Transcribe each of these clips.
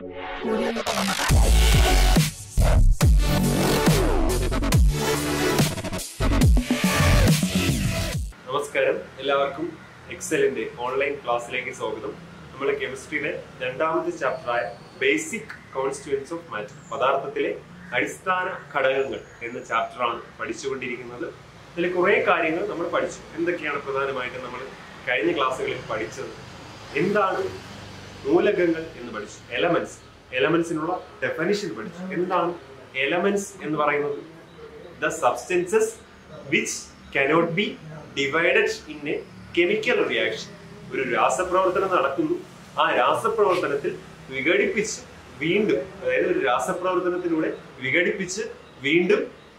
നമസ്കാരം എല്ലാവർക്കും എക്സലിന്റെ ഓൺലൈൻ ക്ലാസ്സിലേക്ക് സ്വാഗതം നമ്മൾ കെമിസ്ട്രിയിലെ രണ്ടാമത്തെ ചാപ്റ്ററായ ബേസിക് കോൺസ്റ്റുവൻസ് ഓഫ് മാറ്റർ പദാർത്ഥത്തിലെ അടിസ്ഥാന ഘടകങ്ങൾ എന്ന ചാപ്റ്ററാണ് പഠിച്ചുകൊണ്ടിരിക്കുന്നത് ഇതിൽ കുറേ കാര്യങ്ങൾ നമ്മൾ പഠിച്ചു എന്തൊക്കെയാണ് പ്രധാനമായിട്ടും നമ്മൾ കഴിഞ്ഞ ക്ലാസ്സുകളിൽ പഠിച്ചത് എന്താണ് മൂലകങ്ങൾ എന്ന് പഠിച്ചു എലമെന്റ്സ് എലമെന്റ്സിനുള്ള ഡെഫിനിഷൻ പഠിച്ചു എന്താണ് എലമെന്റ്സ് എന്ന് പറയുന്നത് the substances which cannot be divided in a chemical reaction ഒരു രാസപ്രവർത്തനം നടക്കുന്നു ആ രാസപ്രവർത്തനത്തിൽ വിഘടിപ്പിച്ച് വീണ്ടും അതായത് ഒരു രാസപ്രവർത്തനത്തിലൂടെ വിഘടിപ്പിച്ച് വീണ്ടും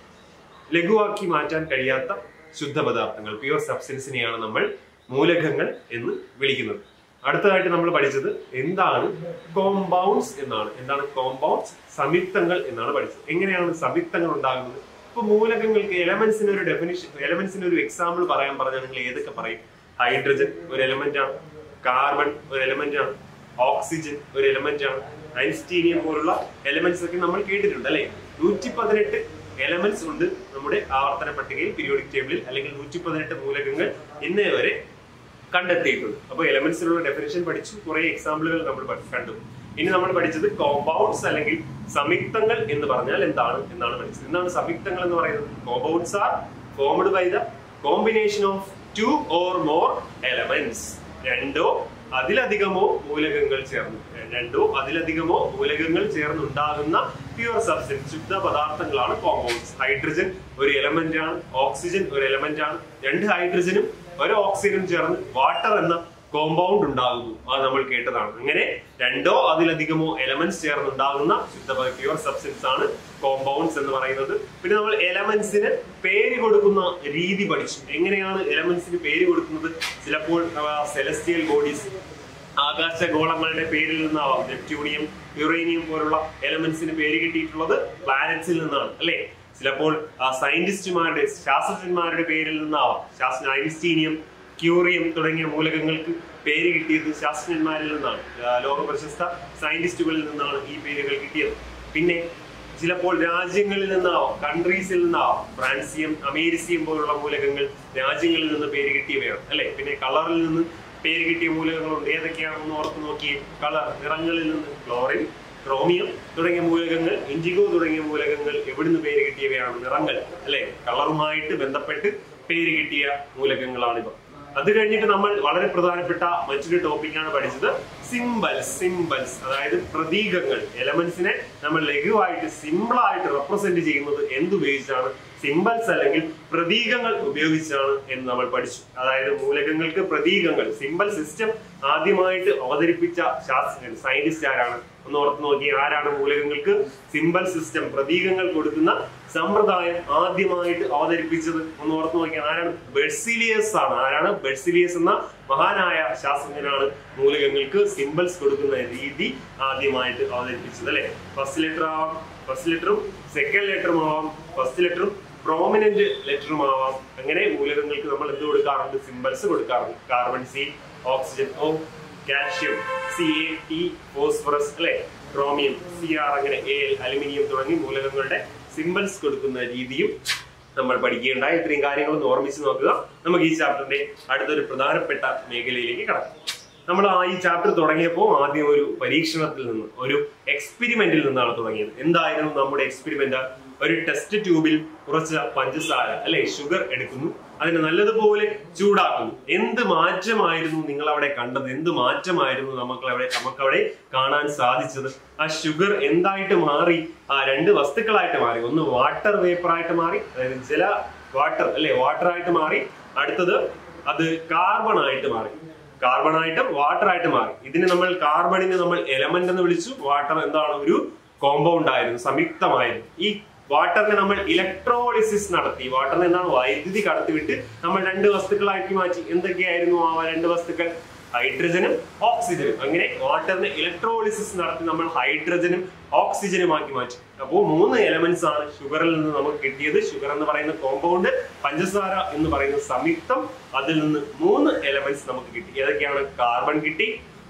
ലഘുവാക്കി മാറ്റാൻ കഴിയാത്ത ശുദ്ധ പദാർത്ഥങ്ങൾ പ്യുവർ സബ്സ്റ്റൻസിനെയാണ് നമ്മൾ മൂലകങ്ങൾ എന്ന് വിളിക്കുന്നത് അടുത്തതായിട്ട് നമ്മൾ പഠിച്ചത് എന്താണ് കോമ്പൗണ്ട്സ് എന്നാണ് എന്താണ് കോമ്പൗണ്ട്സ് സംയുക്തങ്ങൾ എന്നാണ് പഠിച്ചത് എങ്ങനെയാണ് സംയുക്തങ്ങൾ ഉണ്ടാകുന്നത് ഇപ്പൊ മൂലകങ്ങൾക്ക് എലമെന്റ്സിന് ഒരു ഡെഫിനിഷൻ എലമെന്റ്സിന് ഒരു എക്സാമ്പിൾ പറയാൻ പറഞ്ഞാൽ നിങ്ങൾ ഏതൊക്കെ പറയും ഹൈഡ്രജൻ ഒരു എലമെന്റ് ആണ് കാർബൺ ഒരു എലമെന്റ് ആണ് ഓക്സിജൻ ഒരു എലമെന്റ് ആണ് ഐൻസ്റ്റീനിയം പോലുള്ള എലമെന്റ്സ് ഒക്കെ നമ്മൾ കേട്ടിട്ടുണ്ട് അല്ലെ നൂറ്റി പതിനെട്ട് എലമെന്റ്സ് ഉണ്ട് നമ്മുടെ ആവർത്തന പട്ടികയിൽ പീരിയോഡിക് ടേബിളിൽ അല്ലെങ്കിൽ നൂറ്റി പതിനെട്ട് മൂലകങ്ങൾ ഇന്നേ വരെ കണ്ടെത്തിയിട്ടുണ്ട് അപ്പൊ എലമെന്റ്സിനുള്ള ഡെഫിനേഷൻ പഠിച്ചു കുറെ എക്സാമ്പിളുകൾ നമ്മൾ പഠി- കണ്ടു ഇനി നമ്മൾ പഠിച്ചത് കോമ്പൗണ്ട്സ് അല്ലെങ്കിൽ സംയുക്തങ്ങൾ എന്ന് പറഞ്ഞാൽ എന്താണ് എന്നാണ് പഠിച്ചത് എന്താണ് സംയുക്തങ്ങൾ എന്ന് പറയുന്നത് compounds are formed by the combination of two or more elements രണ്ടോ അതിലധികമോ മൂലകങ്ങൾ ചേർന്ന് രണ്ടോ അതിലധികമോ മൂലകങ്ങൾ ചേർന്നുണ്ടാകുന്ന പ്യുവർ സബ്സ്റ്റൻസ് ശുദ്ധ പദാർത്ഥങ്ങളാണ് കോമ്പൗണ്ട്സ് ഹൈഡ്രജൻ ഒരു എലമെന്റ് ആണ് ഓക്സിജൻ ഒരു എലമെന്റ് ആണ് രണ്ട് ഹൈഡ്രജനും ഒരു ഓക്സിജനും ചേർന്ന് വാട്ടർ എന്ന കോമ്പൗണ്ട് ഉണ്ടാകുന്നു അത് നമ്മൾ കേട്ടതാണ് അങ്ങനെ രണ്ടോ അതിലധികമോ എലമെന്റ്സ് ചേർന്നുണ്ടാകുന്ന ശുദ്ധ പ്യുവർ സബ്സ്റ്റൻസ് ആണ് കോമ്പൗണ്ട്സ് എന്ന് പറയുന്നത് പിന്നെ നമ്മൾ എലമെന്റ്സിന് പേര് കൊടുക്കുന്ന രീതി പഠിച്ചു എങ്ങനെയാണ് എലമെന്റ്സിന് പേര് കൊടുക്കുന്നത് ചിലപ്പോൾ സെലസ്റ്റിയൽ ബോഡീസ് ആകാശഗോളങ്ങളുടെ പേരിൽ നിന്നാവാം നെപ്റ്റ്യൂണിയം യുറേനിയം പോലുള്ള എലമെന്റ്സിന് പേര് കിട്ടിയിട്ടുള്ളത് പ്ലാനറ്റ്സിൽ നിന്നാണ് അല്ലേ ചിലപ്പോൾ സയന്റിസ്റ്റുമാരുടെ ശാസ്ത്രജ്ഞന്മാരുടെ പേരിൽ നിന്നാവാം ശാസ്ത്ര ഐൻസ്റ്റീനിയം ക്യൂറിയം തുടങ്ങിയ മൂലകങ്ങൾക്ക് പേര് കിട്ടിയത് ശാസ്ത്രജ്ഞന്മാരിൽ നിന്നാണ് ആ, ലോക പ്രശസ്ത സയന്റിസ്റ്റുകളിൽ നിന്നാണ് ഈ പേരുകൾ കിട്ടിയത് പിന്നെ ചിലപ്പോൾ രാജ്യങ്ങളിൽ നിന്നാവാം കൺട്രീസിൽ നിന്നാവാം ഫ്രാൻസിയം അമേരിസിയം പോലുള്ള മൂലകങ്ങൾ രാജ്യങ്ങളിൽ നിന്ന് പേര് കിട്ടിയവയാണ് അല്ലെ പിന്നെ കളറിൽ നിന്ന് പേര് കിട്ടിയ മൂലകങ്ങളുണ്ട് ഏതൊക്കെയാണെന്ന് ഓർത്ത് നോക്കിയേ കളർ നിറങ്ങളിൽ നിന്ന് ക്ലോറിൻ ക്രോമിയം തുടങ്ങിയ മൂലകങ്ങൾ ഇൻഡിഗോ തുടങ്ങിയ മൂലകങ്ങൾ എവിടുന്ന് പേര് കിട്ടിയവയാണ് നിറങ്ങൾ അല്ലെ കളറുമായിട്ട് ബന്ധപ്പെട്ട് പേര് കിട്ടിയ മൂലകങ്ങളാണിവ അത് കഴിഞ്ഞിട്ട് നമ്മൾ വളരെ പ്രധാനപ്പെട്ട മറ്റൊരു ടോപ്പിക്കാണ് പഠിച്ചത് സിംബൽസ് സിംബൽസ് അതായത് പ്രതീകങ്ങൾ എലമെന്റ്സിനെ നമ്മൾ ലഘുവായിട്ട് സിമ്പിൾ ആയിട്ട് റെപ്രസെന്റ് ചെയ്യുന്നത് എന്തുപയോഗിച്ചാണ് സിംബൽസ് അല്ലെങ്കിൽ പ്രതീകങ്ങൾ ഉപയോഗിച്ചാണ് എന്ന് നമ്മൾ പഠിച്ചു അതായത് മൂലകങ്ങൾക്ക് പ്രതീകങ്ങൾ സിമ്പിൾ സിസ്റ്റം ആദ്യമായിട്ട് അവതരിപ്പിച്ച ശാസ്ത്രജ്ഞൻ സയന്റിസ്റ്റ് ആരാണ് ഒന്ന് ഓർത്ത് നോക്കി ആരാണ് മൂലകങ്ങൾക്ക് സിമ്പിൾ സിസ്റ്റം പ്രതീകങ്ങൾ കൊടുക്കുന്ന സമ്പ്രദായം ആദ്യമായിട്ട് അവതരിപ്പിച്ചത് ഒന്ന് ഓർത്ത് നോക്കി ആരാണ് ബെർസിലിയസ് ആണ് ആരാണ് ബെർസിലിയസ് എന്ന മഹാനായ ശാസ്ത്രജ്ഞനാണ് മൂലകങ്ങൾക്ക് സിമ്പിൾസ് കൊടുക്കുന്ന രീതി ആദ്യമായിട്ട് അവതരിപ്പിച്ചത് അല്ലെ ഫസ്റ്റ് ലെറ്റർ ആവാം ഫസ്റ്റ് ലെറ്ററും സെക്കൻഡ് ലെറ്ററും ആവാം ഫസ്റ്റ് ലെറ്ററും പ്രോമിനന്റ് ലെറ്ററും ആവാം അങ്ങനെ മൂലകങ്ങൾക്ക് നമ്മൾ എന്ത് കൊടുക്കാറുണ്ട് സിമ്പിൾസ് കൊടുക്കാറുണ്ട് carbon C oxygen O calcium C A T phosphorus അല്ലെ ക്രോമിയം സി ആർ അങ്ങനെ എ എൽ അലുമിനിയം തുടങ്ങി മൂലകങ്ങളുടെ സിമ്പിൾസ് കൊടുക്കുന്ന രീതിയും നമ്മൾ പഠിക്കുകയുണ്ടായി ഇത്രയും കാര്യങ്ങളൊന്ന് ഓർമ്മിച്ച് നോക്കുക നമുക്ക് ഈ ചാപ്റ്ററിന്റെ അടുത്തൊരു പ്രധാനപ്പെട്ട മേഖലയിലേക്ക് കടക്കാം നമ്മൾ ആ ഈ ചാപ്റ്റർ തുടങ്ങിയപ്പോൾ ആദ്യം ഒരു പരീക്ഷണത്തിൽ നിന്ന് ഒരു എക്സ്പെരിമെന്റിൽ നിന്നാണ് തുടങ്ങിയത് എന്തായിരുന്നു നമ്മുടെ എക്സ്പെരിമെന്റ് ഒരു ടെസ്റ്റ് ട്യൂബിൽ കുറച്ച് പഞ്ചസാര അല്ലെ ഷുഗർ എടുക്കുന്നു അതിനെ നല്ലതുപോലെ ചൂടാക്കുന്നു എന്ത് മാറ്റമായിരുന്നു നിങ്ങൾ അവിടെ കണ്ടത് എന്ത് മാറ്റമായിരുന്നു നമുക്ക് അവിടെ നമുക്കവിടെ കാണാൻ സാധിച്ചത് ആ ഷുഗർ എന്തായിട്ട് മാറി ആ രണ്ട് വസ്തുക്കളായിട്ട് മാറി ഒന്ന് വാട്ടർ വേപ്പർ ആയിട്ട് മാറി അതായത് ജല വാട്ടർ അല്ലെ വാട്ടർ ആയിട്ട് മാറി അടുത്തത് അത് കാർബൺ ആയിട്ട് മാറി കാർബൺ ആയിട്ടും വാട്ടർ ആയിട്ട് മാറി ഇതിന് നമ്മൾ കാർബണിനെ നമ്മൾ എലമെന്റ് എന്ന് വിളിച്ചു വാട്ടർ എന്താണ് ഒരു കോമ്പൗണ്ട് ആയിരുന്നു സംയുക്തമായിരുന്നു ഈ വാട്ടറിനെ നമ്മൾ ഇലക്ട്രോളിസിസ് നടത്തി വാട്ടറിനെ എന്താണ് വൈദ്യുതി കടത്തിവിട്ട് നമ്മൾ രണ്ട് വസ്തുക്കളാക്കി മാറ്റി എന്തൊക്കെയായിരുന്നു ആ രണ്ട് വസ്തുക്കൾ ഹൈഡ്രജനും ഓക്സിജനും അങ്ങനെ വാട്ടറിനെ ഇലക്ട്രോളിസിസ് നടത്തി നമ്മൾ ഹൈഡ്രജനും ഓക്സിജനും ആക്കി മാറ്റി അപ്പോൾ മൂന്ന് എലമെന്റ്സ് ആണ് ഷുഗറിൽ നിന്ന് നമുക്ക് കിട്ടിയത് ഷുഗർ എന്ന് പറയുന്ന കോമ്പൗണ്ട് പഞ്ചസാര എന്ന് പറയുന്ന സംയുക്തം അതിൽ നിന്ന് മൂന്ന് എലമെന്റ്സ് നമുക്ക് കിട്ടി ഏതൊക്കെയാണ് കാർബൺ കിട്ടി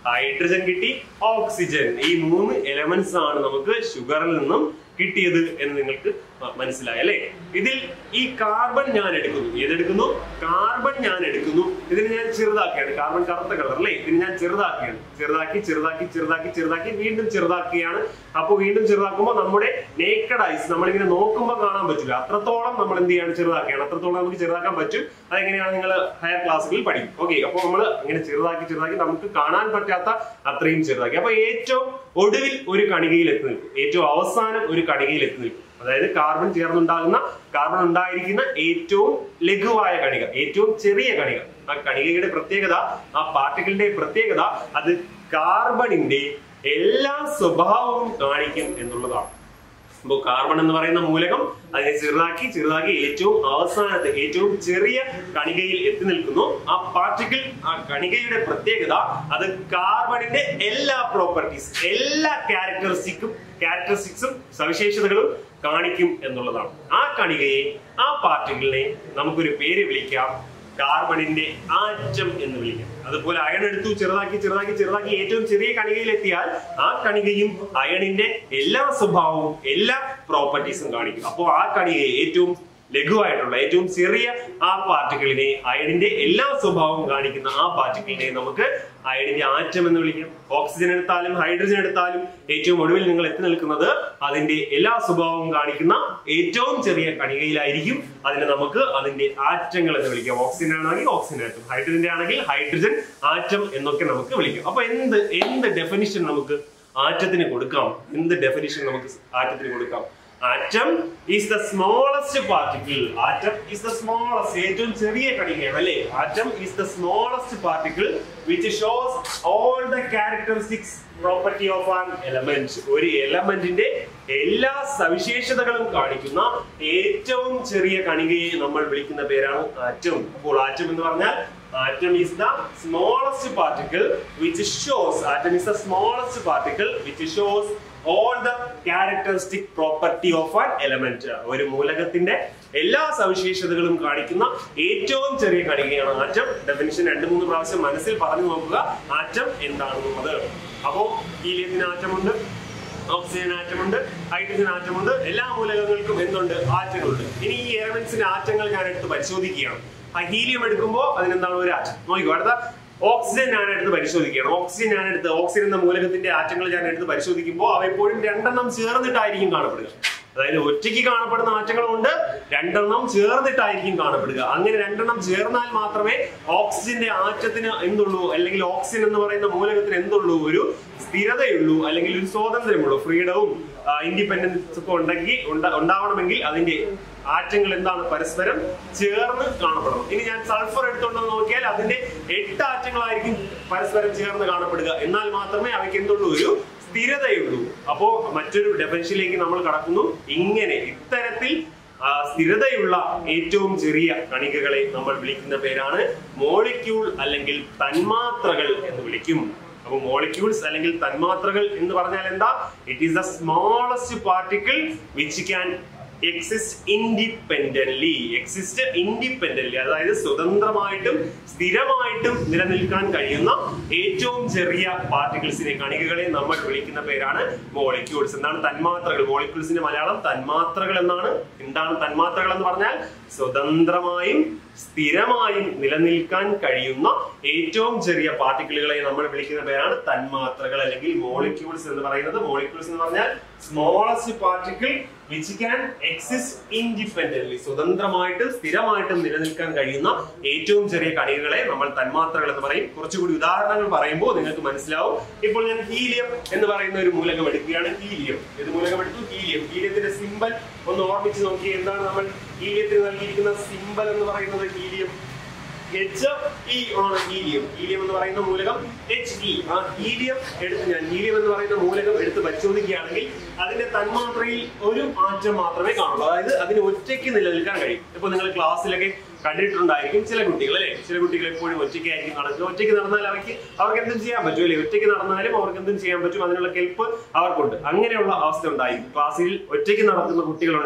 ഹൈഡ്രജൻ കിട്ടി ഓക്സിജൻ ഈ മൂന്ന് എലമെന്റ്സ് ആണ് നമുക്ക് ഷുഗറിൽ നിന്നും കിട്ടിയത് എന്ന് നിങ്ങൾക്ക് മനസ്സിലായി അല്ലേ ഇതിൽ ഈ കാർബൺ ഞാൻ എടുക്കുന്നു ഏതെടുക്കുന്നു കാർബൺ ഞാൻ എടുക്കുന്നു ഇതിന് ഞാൻ ചെറുതാക്കിയാണ് കാർബൺ കറുത്ത കളർ അല്ലേ ഇതിന് ഞാൻ ചെറുതാക്കിയാണ് ചെറുതാക്കി ചെറുതാക്കി ചെറുതാക്കി ചെറുതാക്കി വീണ്ടും ചെറുതാക്കിയാണ് അപ്പോൾ വീണ്ടും ചെറുതാക്കുമ്പോൾ നമ്മുടെ നേക്കഡ് ഐസ് നമ്മളിങ്ങനെ നോക്കുമ്പോൾ കാണാൻ പറ്റില്ല അത്രത്തോളം നമ്മൾ എന്ത് ചെയ്യാണ് ചെറുതാക്കിയാണ് അത്രത്തോളം നമുക്ക് ചെറുതാക്കാൻ പറ്റും അതെങ്ങനെയാണ് നിങ്ങൾ ഹയർ ക്ലാസ്സുകളിൽ പഠിക്കും ഓക്കെ അപ്പോൾ നമ്മൾ ഇങ്ങനെ ചെറുതാക്കി ചെറുതാക്കി നമുക്ക് കാണാൻ പറ്റാത്ത അത്രയും ചെറുതാക്കി അപ്പൊ ഏറ്റവും ഒടുവിൽ ഒരു കണികയിൽ എത്തി നിൽക്കും ഏറ്റവും അവസാനം ഒരു കണികയിൽ എത്തി നിൽക്കും അതായത് കാർബൺ ചേർന്നുണ്ടാകുന്ന കാർബൺ ഉണ്ടായിരിക്കുന്ന ഏറ്റവും ലഘുവായ കണിക ഏറ്റവും ചെറിയ കണിക ആ കണികയുടെ പ്രത്യേകത ആ പാർട്ടിക്കിളിന്റെ പ്രത്യേകത അത് കാർബണിന്റെ എല്ലാ സ്വഭാവവും കാണിക്കും എന്നുള്ളതാണ് അപ്പോൾ കാർബൺ എന്ന് പറയുന്ന മൂലകം അതിനെ ചെറുതാക്കി ചെറുതാക്കി ഏറ്റവും അവസാനത്തെ ഏറ്റവും ചെറിയ കണികയിൽ എത്തി നിൽക്കുന്നു ആ പാർട്ടിക്കിൾ ആ കണികയുടെ പ്രത്യേകത അത് കാർബണിന്റെ എല്ലാ പ്രോപ്പർട്ടീസ് എല്ലാ ക്യാരക്ടറിസ്റ്റിക്കും ക്യാരക്ടറിസ്റ്റിക്സും സവിശേഷതകളും കാണിക്കും എന്നുള്ളതാണ് ആ കണികയെ ആ പാർട്ടിക്കിളിനെ നമുക്കൊരു പേര് വിളിക്കാം കാർബണിന്റെ ആറ്റം എന്ന് വിളിക്കാം അതുപോലെ അയൺ എടുത്തു ചെറുതാക്കി ചെറുതാക്കി ചെറുതാക്കി ഏറ്റവും ചെറിയ കണികയിൽ എത്തിയാൽ ആ കണികയും അയണിന്റെ എല്ലാ സ്വഭാവവും എല്ലാ പ്രോപ്പർട്ടീസും കാണിക്കും അപ്പോൾ ആ കണികയെ ഏറ്റവും ലഘുവായിട്ടുള്ള ഏറ്റവും ചെറിയ ആ പാർട്ടിക്കിളിനെ അയണിന്റെ എല്ലാ സ്വഭാവവും കാണിക്കുന്ന ആ പാർട്ടിക്കിളിനെ നമുക്ക് അയണിന്റെ ആറ്റം എന്ന് വിളിക്കാം ഓക്സിജൻ എടുത്താലും ഹൈഡ്രജൻ എടുത്താലും ഏറ്റവും ഒടുവിൽ നിങ്ങൾ എത്തി നിൽക്കുന്നത് അതിന്റെ എല്ലാ സ്വഭാവവും കാണിക്കുന്ന ഏറ്റവും ചെറിയ കണികയിലായിരിക്കും അതിനെ നമുക്ക് അതിന്റെ ആറ്റങ്ങൾ എന്ന് വിളിക്കാം ഓക്സിജൻ ആണെങ്കിൽ ഓക്സിജൻ ആറ്റം ഹൈഡ്രജന്റെ ആണെങ്കിൽ ഹൈഡ്രജൻ ആറ്റം എന്നൊക്കെ നമുക്ക് വിളിക്കാം അപ്പൊ എന്ത് എന്ത് ഡെഫിനിഷൻ നമുക്ക് ആറ്റത്തിന് കൊടുക്കാം എന്ത് ഡെഫിനിഷൻ നമുക്ക് ആറ്റത്തിന് കൊടുക്കാം atom is the smallest particle atom is the smallest ഏറ്റവും ചെറിയ കണികയാണ് അല്ലേ atom is the smallest particle which shows all the characteristics property of an element ഒരു എലമെന്റിന്റെ എല്ലാ സവിശേഷതകളും കാണിക്കുന്ന ഏറ്റവും ചെറിയ കണികയെ നമ്മൾ വിളിക്കുന്ന പേരാണ് ആറ്റം അപ്പോൾ ആറ്റം എന്ന് പറഞ്ഞാൽ atom is the smallest particle which shows atom is the smallest particle which shows all the characteristic property of an element ഒരു മൂലകത്തിന്റെ എല്ലാ സവിശേഷതകളും കാണിക്കുന്ന ഏറ്റവും ചെറിയ കണികയാണ് ആറ്റം ഡെഫിനിഷൻ രണ്ട് മൂന്ന് പ്രാവശ്യം മനസ്സിൽ പറഞ്ഞു നോക്കുക ആറ്റം എന്താണെന്നുള്ളത് അപ്പോ ഹീലിയത്തിന് ആറ്റമുണ്ട് ഓക്സിജൻ ആറ്റമുണ്ട് ഹൈഡ്രജൻ ആറ്റമുണ്ട് എല്ലാ മൂലകങ്ങൾക്കും എന്തുണ്ട് ആറ്റങ്ങളുണ്ട് ഇനി ഈ എലമെന്റ്സിന്റെ ആറ്റങ്ങൾ ഞാൻ എടുത്ത് പരിശോധിക്കുകയാണ് ആ ഹീലിയം എടുക്കുമ്പോൾ അതിനെന്താണ് ഒരു ആറ്റം നോക്കിക്കോ അടുത്ത ഓക്സിജൻ ഞാൻ എടുത്ത് പരിശോധിക്കുകയാണ് ഓക്സിജൻ ഞാൻ എടുത്ത് ഓക്സിജൻ എന്ന മൂലകത്തിന്റെ ആറ്റങ്ങൾ ഞാൻ എടുത്ത് പരിശോധിക്കുമ്പോൾ അവ എപ്പോഴും രണ്ടെണ്ണം ചേർന്നിട്ടായിരിക്കും കാണപ്പെടുക അതായത് ഒറ്റയ്ക്ക് കാണപ്പെടുന്ന ആറ്റങ്ങളുണ്ട് രണ്ടെണ്ണം ചേർന്നിട്ടായിരിക്കും കാണപ്പെടുക അങ്ങനെ രണ്ടെണ്ണം ചേർന്നാൽ മാത്രമേ ഓക്സിജന്റെ ആറ്റത്തിന് എന്തുള്ളൂ അല്ലെങ്കിൽ ഓക്സിജൻ എന്ന് പറയുന്ന മൂലകത്തിന് എന്തുള്ളൂ ഒരു സ്ഥിരതയുള്ളൂ അല്ലെങ്കിൽ ഒരു സ്വാതന്ത്ര്യമുള്ളൂ ഫ്രീഡവും ഇൻഡിപെൻഡൻസ് ഒക്കെ ഉണ്ടെങ്കിൽ ഉണ്ട- ഉണ്ടാവണമെങ്കിൽ അതിന്റെ ആറ്റങ്ങൾ എന്താണ് പരസ്പരം ചേർന്ന് കാണപ്പെടണം ഇനി ഞാൻ സൾഫർ എടുത്തുകൊണ്ടെന്ന് നോക്കിയാൽ അതിന്റെ എട്ട് ആറ്റങ്ങളായിരിക്കും പരസ്പരം ചേർന്ന് കാണപ്പെടുക എന്നാൽ മാത്രമേ അവയ്ക്ക് എന്തുള്ളൂ ഒരു സ്ഥിരതയുള്ളൂ അപ്പോ മറ്റൊരു ഡെഫിനിഷനിലേക്ക് നമ്മൾ കടക്കുന്നു ഇങ്ങനെ ഇത്തരത്തിൽ ആ, സ്ഥിരതയുള്ള ഏറ്റവും ചെറിയ കണികകളെ നമ്മൾ വിളിക്കുന്ന പേരാണ് മോളിക്യൂൾ അല്ലെങ്കിൽ തന്മാത്രകൾ എന്ന് വിളിക്കും അപ്പൊ മോളിക്യൂൾസ് അല്ലെങ്കിൽ തന്മാത്രകൾ എന്ന് പറഞ്ഞാൽ എന്താ it is the smallest particle which can exist independently exist independently അതായത് സ്വതന്ത്രമായിട്ടും സ്ഥിരമായിട്ടും നിലനിൽക്കാൻ കഴിയുന്ന ഏറ്റവും ചെറിയ പാർട്ടിക്കിൾസിനെ കണികകളെ നമ്മൾ വിളിക്കുന്ന പേരാണ് മോളിക്യൂൾസ് എന്താണ് തന്മാത്രകൾ മോളിക്യൂൾസിന്റെ മലയാളം തന്മാത്രകൾ എന്നാണ് എന്താണ് തന്മാത്രകൾ എന്ന് പറഞ്ഞാൽ സ്വതന്ത്രമായും സ്ഥിരമായും നിലനിൽക്കാൻ കഴിയുന്ന ഏറ്റവും ചെറിയ പാർട്ടിക്കിളുകളെ നമ്മൾ വിളിക്കുന്ന പേരാണ് തന്മാത്രകൾ അല്ലെങ്കിൽ മോളിക്യൂൾസ് എന്ന് പറയുന്നത് മോളിക്യൂൾസ് എന്ന് പറഞ്ഞാൽ smallest particle which can exist independently സ്വതന്ത്രമായിട്ട് സ്ഥിരമായിട്ടും നിലനിൽക്കാൻ കഴിയുന്ന ഏറ്റവും ചെറിയ കണികകളെ നമ്മൾ തന്മാത്രകൾ എന്ന് പറയും കുറച്ചുകൂടി ഉദാഹരണങ്ങൾ പറയുമ്പോൾ നിങ്ങൾക്ക് മനസ്സിലാവും ഇപ്പോൾ ഞാൻ ഹീലിയം എന്ന് പറയുന്ന ഒരു മൂലകം എടുക്കുകയാണ് ഹീലിയം ഏത് മൂലകം എടുത്തു ഹീലിയം ഹീലിയത്തിന്റെ സിമ്പൽ ഒന്ന് ഓർമ്മിച്ച് നോക്കി എന്താണ് നമ്മൾ ഹീലിയത്തിന് നൽകിയിരിക്കുന്ന സിമ്പൽ എന്ന് പറയുന്നത് ഹീലിയം എച്ച് ഇ ആണ് ഹീലിയം ഹീലിയം എന്ന് പറയുന്ന മൂലകം എച്ച് ഇ ആ ഹീലിയം എടുത്ത് ഞാൻ ഹീലിയം എന്ന് പറയുന്ന മൂലകം എടുത്ത് പരിശോധിക്കുകയാണെങ്കിൽ അതിന്റെ തന്മാത്രയിൽ ഒരു മാറ്റം മാത്രമേ കാണുള്ളൂ അതായത് അതിന് ഒറ്റയ്ക്ക് നിലനിൽക്കാൻ കഴിയും ഇപ്പൊ നിങ്ങൾ ക്ലാസ്സിലൊക്കെ കണ്ടിട്ടുണ്ടായിരിക്കും ചില കുട്ടികൾ അല്ലെ ചില കുട്ടികൾ എപ്പോഴും ഒറ്റയ്ക്കായിരിക്കും നടക്കുക ഒറ്റയ്ക്ക് നടന്നാൽ അവർക്ക് അവർക്ക് എന്തും ചെയ്യാൻ പറ്റും അല്ലെ ഒറ്റയ്ക്ക് നടന്നാലും അവർക്ക് എന്തും ചെയ്യാൻ പറ്റും അതിനുള്ള കെൽപ്പ് അവർക്കുണ്ട് അങ്ങനെയുള്ള അവസ്ഥ ഉണ്ടായിരിക്കും ക്ലാസ്സിൽ ഒറ്റയ്ക്ക് നടക്കുന്ന കുട്ടികളുണ്ട്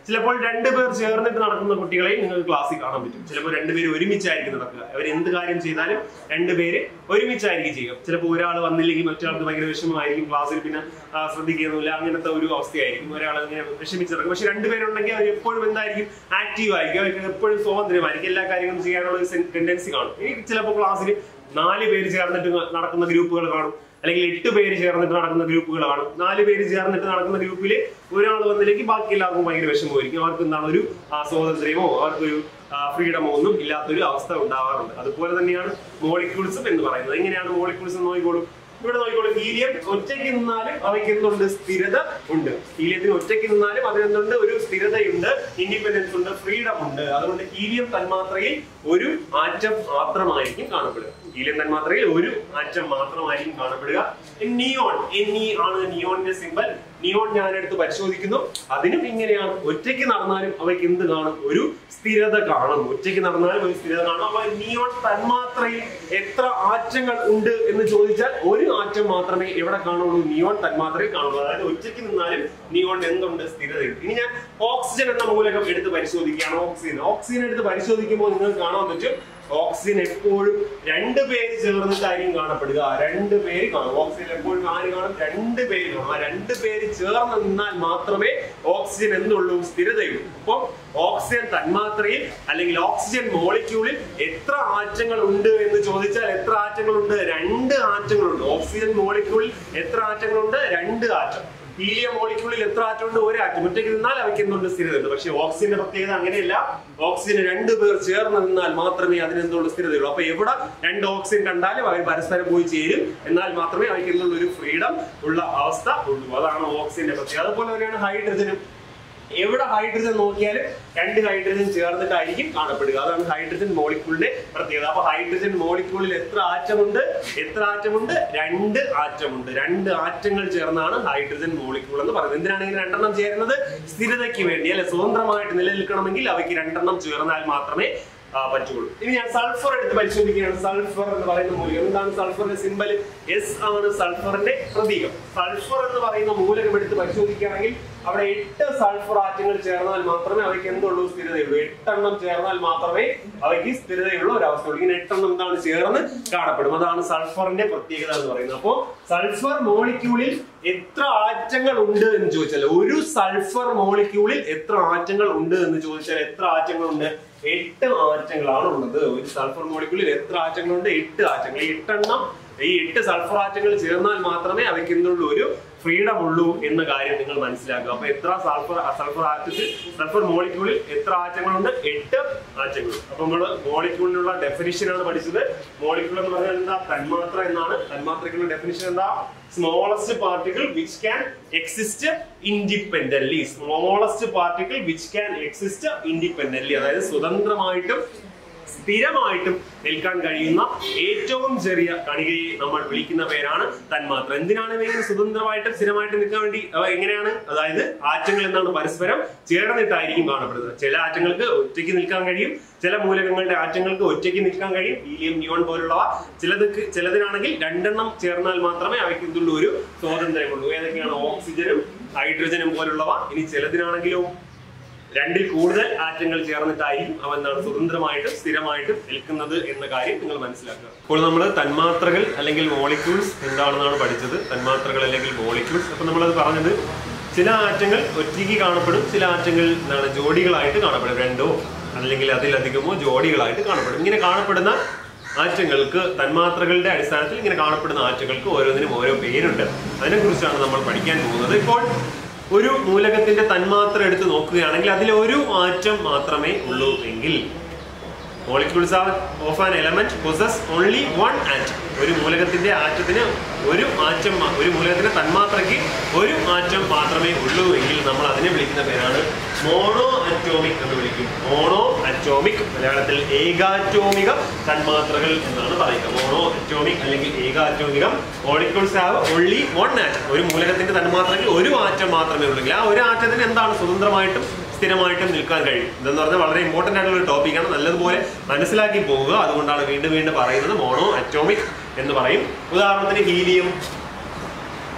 ചിലപ്പോൾ രണ്ടുപേർ ചേർന്നിട്ട് നടക്കുന്ന കുട്ടികളെയും നിങ്ങൾക്ക് ക്ലാസ്സിൽ കാണാൻ പറ്റും ചിലപ്പോൾ രണ്ടുപേര് ഒരുമിച്ചായിരിക്കും നടക്കുക അവർ എന്ത് കാര്യം ചെയ്താലും രണ്ടുപേര് ഒരുമിച്ചായിരിക്കും ചെയ്യുക ചിലപ്പോൾ ഒരാൾ വന്നില്ലെങ്കിൽ മറ്റൊരാൾക്ക് ഭയങ്കര വിഷമമായിരിക്കും ക്ലാസ്സിൽ പിന്നെ ആ, ശ്രദ്ധിക്കുന്നില്ല അങ്ങനത്തെ ഒരു അവസ്ഥയായിരിക്കും ഒരാൾ ഇങ്ങനെ വിഷമിച്ചിറക്കും പക്ഷെ രണ്ടുപേരുണ്ടെങ്കിൽ അവർ എപ്പോഴും എന്തായിരിക്കും ആക്റ്റീവ് ആയിരിക്കും അവർക്ക് എപ്പോഴും സ്വാതന്ത്ര്യമായിരിക്കും എല്ലാ കാര്യങ്ങളും ചെയ്യാനുള്ള ഒരു ടെൻഡൻസി കാണും ഈ ചിലപ്പോൾ ക്ലാസ്സിൽ നാല് പേര് ചേർന്നിട്ട് നടക്കുന്ന ഗ്രൂപ്പുകൾ കാണും അല്ലെങ്കിൽ എട്ട് പേര് ചേർന്നിട്ട് നടക്കുന്ന ഗ്രൂപ്പുകൾ കാണും നാല് പേര് ചേർന്നിട്ട് നടക്കുന്ന ഗ്രൂപ്പിൽ ഒരാൾ വന്നില്ലെങ്കിൽ ബാക്കി എല്ലാവർക്കും ഭയങ്കര വിഷമമായിരിക്കും അവർക്ക് എന്താണ് ഒരു ആ, സ്വാതന്ത്ര്യമോ അവർക്കൊരു ഫ്രീഡമോ ഒന്നും ഇല്ലാത്തൊരു അവസ്ഥ ഉണ്ടാവാറുണ്ട് അതുപോലെ തന്നെയാണ് മോളിക്യൂൾസും എന്ന് പറയുന്നത് എങ്ങനെയാണ് മോളിക്യൂൾസ് നോക്കിക്കോളും ഇവിടെ നോക്കിക്കോളൂ ഹീലിയം ഒറ്റയ്ക്ക് നിന്നാലും അവയ്ക്ക് എന്തുണ്ട് സ്ഥിരത ഉണ്ട് ഹീലിയത്തിന് ഒറ്റയ്ക്ക് നിന്നാലും അതിനെന്തുണ്ട് ഒരു സ്ഥിരതയുണ്ട് ഇൻഡിപെൻഡൻസ് ഉണ്ട് ഫ്രീഡം ഉണ്ട് അതുകൊണ്ട് ഹീലിയം തന്മാത്രയിൽ ഒരു ആറ്റം മാത്രമായിരിക്കും കാണപ്പെടുക ഹീലിയം തന്മാത്രയിൽ ഒരു ആറ്റം മാത്രമായിരിക്കും കാണപ്പെടുക നിയോൺ എൻ ഇ ആണ് നിയോണിന്റെ സിമ്പൽ നിയോൺ ഞാൻ എടുത്ത് പരിശോധിക്കുന്നു അതിനും ഇങ്ങനെയാണ് ഒറ്റയ്ക്ക് നടന്നാലും അവയ്ക്ക് എന്ത് കാണും ഒരു സ്ഥിരത കാണും ഒറ്റയ്ക്ക് നടന്നാലും ഒരു സ്ഥിരത കാണും അപ്പൊ നിയോൺ തന്മാത്രയിൽ എത്ര ആറ്റങ്ങൾ ഉണ്ട് എന്ന് ചോദിച്ചാൽ ഒരു ആറ്റം മാത്രമേ എവിടെ കാണുള്ളൂ നിയോൺ തന്മാത്രയിൽ കാണുള്ളൂ അതായത് ഒറ്റയ്ക്ക് നിന്നാലും നിയോൺ എന്തുണ്ട് സ്ഥിരതയുണ്ട് ഇനി ഞാൻ ഓക്സിജൻ എന്ന മൂലകം എടുത്ത് പരിശോധിക്കുകയാണ് ഓക്സിജൻ ഓക്സിജൻ എടുത്ത് പരിശോധിക്കുമ്പോൾ നിങ്ങൾക്ക് കാണാൻ പറ്റും ഓക്സിജൻ എപ്പോഴും രണ്ട് പേര് ചേർന്നിട്ടായിരിക്കും കാണപ്പെടുക രണ്ട് പേര് കാണും ഓക്സിജൻ എപ്പോഴും ആര് കാണും രണ്ട് പേര് കാണും ആ രണ്ട് പേര് ചേർന്ന് നിന്നാൽ മാത്രമേ ഓക്സിജൻ എന്നുള്ളൂ സ്ഥിരതയുള്ളൂ അപ്പോൾ ഓക്സിജൻ തന്മാത്രയിൽ അല്ലെങ്കിൽ ഓക്സിജൻ മോളിക്യൂളിൽ എത്ര ആറ്റങ്ങൾ ഉണ്ട് എന്ന് ചോദിച്ചാൽ എത്ര ആറ്റങ്ങളുണ്ട് രണ്ട് ആറ്റങ്ങളുണ്ട് ഓക്സിജൻ മോളിക്യൂളിൽ എത്ര ആറ്റങ്ങളുണ്ട് രണ്ട് ആറ്റം ഹീലിയം മോളിക്യൂളിൽ എത്ര ആറ്റം ഉണ്ട് ഒരു ആറ്റം ഒറ്റയ്ക്ക് നിന്നാൽ അവയ്ക്ക് എന്തുണ്ട് സ്ഥിരതയുണ്ട് പക്ഷേ ഓക്സിജന്റെ പ്രത്യേകത അങ്ങനെയല്ല ഓക്സിജൻ രണ്ടു പേർ ചേർന്ന് നിന്നാൽ മാത്രമേ അതിനെന്തുള്ളൂ സ്ഥിരതയുള്ളൂ അപ്പൊ എവിടെ രണ്ട് ഓക്സിജൻ കണ്ടാലും അവർ പരസ്പരം പോയി ചേരും എന്നാൽ മാത്രമേ അവയ്ക്ക് എന്നുള്ള ഒരു ഫ്രീഡം ഉള്ള അവസ്ഥ ഉള്ളൂ അതാണ് ഓക്സിജന്റെ പ്രത്യേകത അതുപോലെ തന്നെയാണ് ഹൈഡ്രജനും എവിടെ ഹൈഡ്രജൻ നോക്കിയാലും രണ്ട് ഹൈഡ്രജൻ ചേർന്നിട്ടായിരിക്കും കാണപ്പെടുക അതാണ് ഹൈഡ്രജൻ മോളിക്യൂളിന്റെ പ്രത്യേകത അപ്പൊ ഹൈഡ്രജൻ മോളിക്യൂളിൽ എത്ര ആറ്റമുണ്ട് എത്ര ആറ്റമുണ്ട് രണ്ട് ആറ്റമുണ്ട് രണ്ട് ആറ്റങ്ങൾ ചേർന്നാണ് ഹൈഡ്രജൻ മോളിക്യൂൾ എന്ന് പറയുന്നത് എന്തിനാണ് ഇങ്ങനെ രണ്ടെണ്ണം ചേരുന്നത് സ്ഥിരതയ്ക്ക് വേണ്ടി അല്ലെ സ്വതന്ത്രമായിട്ട് നിലനിൽക്കണമെങ്കിൽ അവയ്ക്ക് രണ്ടെണ്ണം ചേർന്നാൽ മാത്രമേ ആ, പറ്റുള്ളൂ ഇനി ഞാൻ സൾഫർ എടുത്ത് പരിശോധിക്കുകയാണ് സൾഫർ എന്ന് പറയുന്ന മൂലകം എന്താണ് സൾഫറിന്റെ സിമ്പൽ എസ് ആണ് സൾഫറിന്റെ പ്രതീകം സൾഫർ എന്ന് പറയുന്ന മൂലകം എടുത്ത് പരിശോധിക്കുകയാണെങ്കിൽ അവിടെ എട്ട് സൾഫർ ആറ്റങ്ങൾ ചേർന്നാൽ മാത്രമേ അവയ്ക്ക് എന്തുള്ളൂ സ്ഥിരതയുള്ളൂ എട്ടെണ്ണം ചേർന്നാൽ മാത്രമേ അവയ്ക്ക് സ്ഥിരതയുള്ള ഒരു അവസ്ഥയുള്ളൂ ഇങ്ങനെ എട്ടെണ്ണം എന്താണ് ചേർന്ന് കാണപ്പെടും അതാണ് സൾഫറിന്റെ പ്രത്യേകത എന്ന് പറയുന്നത് അപ്പോ സൾഫർ മോളിക്യൂളിൽ എത്ര ആറ്റങ്ങൾ ഉണ്ട് എന്ന് ചോദിച്ചാൽ ഒരു സൾഫർ മോളിക്യൂളിൽ എത്ര ആറ്റങ്ങൾ ഉണ്ട് എന്ന് ചോദിച്ചാൽ എത്ര ആറ്റങ്ങൾ ഉണ്ട് എട്ട് ആറ്റങ്ങളാണ് ഉള്ളത് ഒരു സൾഫർ മോളിക്യൂളിൽ എത്ര ആറ്റങ്ങളുണ്ട് എട്ട് ആറ്റങ്ങൾ ഈ എട്ടെണ്ണം ഈ എട്ട് സൾഫർ ആറ്റങ്ങൾ ചേർന്നാൽ മാത്രമേ അവയ്ക്ക് എന്തുള്ളൂ ഒരു ഫ്രീഡം ഉള്ളൂ എന്ന കാര്യം നിങ്ങൾ മനസ്സിലാക്കുക അപ്പൊ എത്ര സൾഫർ സൾഫർ ആറ്റത്തിൽ സൾഫർ മോളിക്യൂളിൽ എത്ര ആറ്റങ്ങളുണ്ട് എട്ട് ആറ്റങ്ങൾ അപ്പൊ നമ്മൾ മോളിക്യൂളിനുള്ള ഡെഫിനിഷൻ ആണ് പഠിച്ചത് മോളിക്യൂൾ എന്ന് പറഞ്ഞാൽ എന്താ തന്മാത്ര എന്നാണ് തന്മാത്രയ്ക്കുള്ള ഡെഫിനിഷൻ എന്താ smallest particle which can exist independently smallest particle which can exist independently അതായത് സ്വതന്ത്രമായിട്ടും സ്ഥിരമായിട്ടും നിൽക്കാൻ കഴിയുന്ന ഏറ്റവും ചെറിയ കണികയെ നമ്മൾ വിളിക്കുന്ന പേരാണ് തന്മാത്ര എന്തിനാണ് ഇവ സ്വതന്ത്രമായിട്ട് സ്ഥിരമായിട്ട് നിൽക്കാൻ വേണ്ടി അവ എങ്ങനെയാണ് അതായത് ആറ്റങ്ങൾ എന്താണ് പരസ്പരം ചേർന്നിട്ടായിരിക്കും കാണപ്പെടുന്നത് ചില ആറ്റങ്ങൾക്ക് ഒറ്റയ്ക്ക് നിൽക്കാൻ കഴിയും ചില മൂലകങ്ങളുടെ ആറ്റങ്ങൾക്ക് ഒറ്റയ്ക്ക് നിൽക്കാൻ കഴിയും ഹീലിയം നിയോൺ പോലുള്ളവ ചിലതൊക്കെ ചിലതിനാണെങ്കിൽ രണ്ടെണ്ണം ചേർന്നാൽ മാത്രമേ അവയ്ക്ക് എന്തുള്ളൂ ഒരു സ്വാതന്ത്ര്യമുള്ളൂ ഏതൊക്കെയാണ് ഓക്സിജനും ഹൈഡ്രജനും പോലുള്ളവ ഇനി ചിലതിനാണെങ്കിലോ രണ്ടിൽ കൂടുതൽ ആറ്റങ്ങൾ ചേർന്നിട്ടായിരിക്കും അവ എന്താണ് സ്വതന്ത്രമായിട്ടും സ്ഥിരമായിട്ടും നിൽക്കുന്നത് എന്ന കാര്യം നിങ്ങൾ മനസ്സിലാക്കുക ഇപ്പോൾ നമ്മൾ തന്മാത്രകൾ അല്ലെങ്കിൽ മോളിക്യൂൾസ് എന്താണെന്നാണ് പഠിച്ചത് തന്മാത്രകൾ അല്ലെങ്കിൽ മോളിക്യൂൾസ് അപ്പൊ നമ്മളത് പറഞ്ഞത് ചില ആറ്റങ്ങൾ ഒറ്റയ്ക്ക് കാണപ്പെടും ചില ആറ്റങ്ങൾ എന്താണ് ജോഡികളായിട്ട് കാണപ്പെടും രണ്ടോ അല്ലെങ്കിൽ അതിലധികമോ ജോഡികളായിട്ട് കാണപ്പെടും ഇങ്ങനെ കാണപ്പെടുന്ന ആറ്റങ്ങൾക്ക് തന്മാത്രകളുടെ അടിസ്ഥാനത്തിൽ ഇങ്ങനെ കാണപ്പെടുന്ന ആറ്റങ്ങൾക്ക് ഓരോന്നിനും ഓരോ പേരുണ്ട് അതിനെക്കുറിച്ചാണ് നമ്മൾ പഠിക്കാൻ പോകുന്നത് ഇപ്പോൾ ഒരു മൂലകത്തിന്റെ തന്മാത്ര എടുത്ത് നോക്കുകയാണെങ്കിൽ അതിൽ ഒരു ആറ്റം മാത്രമേ ഉള്ളൂ എങ്കിൽ molecules are of an element possess only one atom ഒരു മൂലകത്തിന്റെ ആറ്റത്തിന് ഒരു ആറ്റം മാ- ഒരു മൂലകത്തിന്റെ തന്മാത്രയ്ക്ക് ഒരു ആറ്റം മാത്രമേ ഉള്ളൂ എങ്കിൽ നമ്മൾ അതിനെ വിളിക്കുന്ന പേരാണ് മോണോ അറ്റോമിക് എന്ന് വിളിക്കും മോണോ അറ്റോമിക് മലയാളത്തിൽ ഏകാറ്റോമിക തന്മാത്രകൾ എന്നാണ് പറയുക മോണോ അറ്റോമിക് അല്ലെങ്കിൽ ഏകാറ്റോമികം molecules have only one atom ഒരു മൂലകത്തിന്റെ തന്മാത്രയ്ക്ക് ഒരു ആറ്റം മാത്രമേ ഉള്ളൂ ആ ഒരു ആറ്റത്തിന് എന്താണ് സ്വതന്ത്രമായിട്ടും സ്ഥിരമായിട്ടും നിൽക്കാൻ കഴിയും ഇതെന്ന് പറഞ്ഞാൽ വളരെ ഇമ്പോർട്ടന്റ് ആയിട്ടുള്ള ഒരു ടോപ്പിക്കാണ് നല്ലതുപോലെ മനസ്സിലാക്കി പോവുക അതുകൊണ്ടാണ് വീണ്ടും വീണ്ടും പറയുന്നത് മോണോ അറ്റോമിക് എന്ന് പറയും ഉദാഹരണത്തിന് ഹീലിയം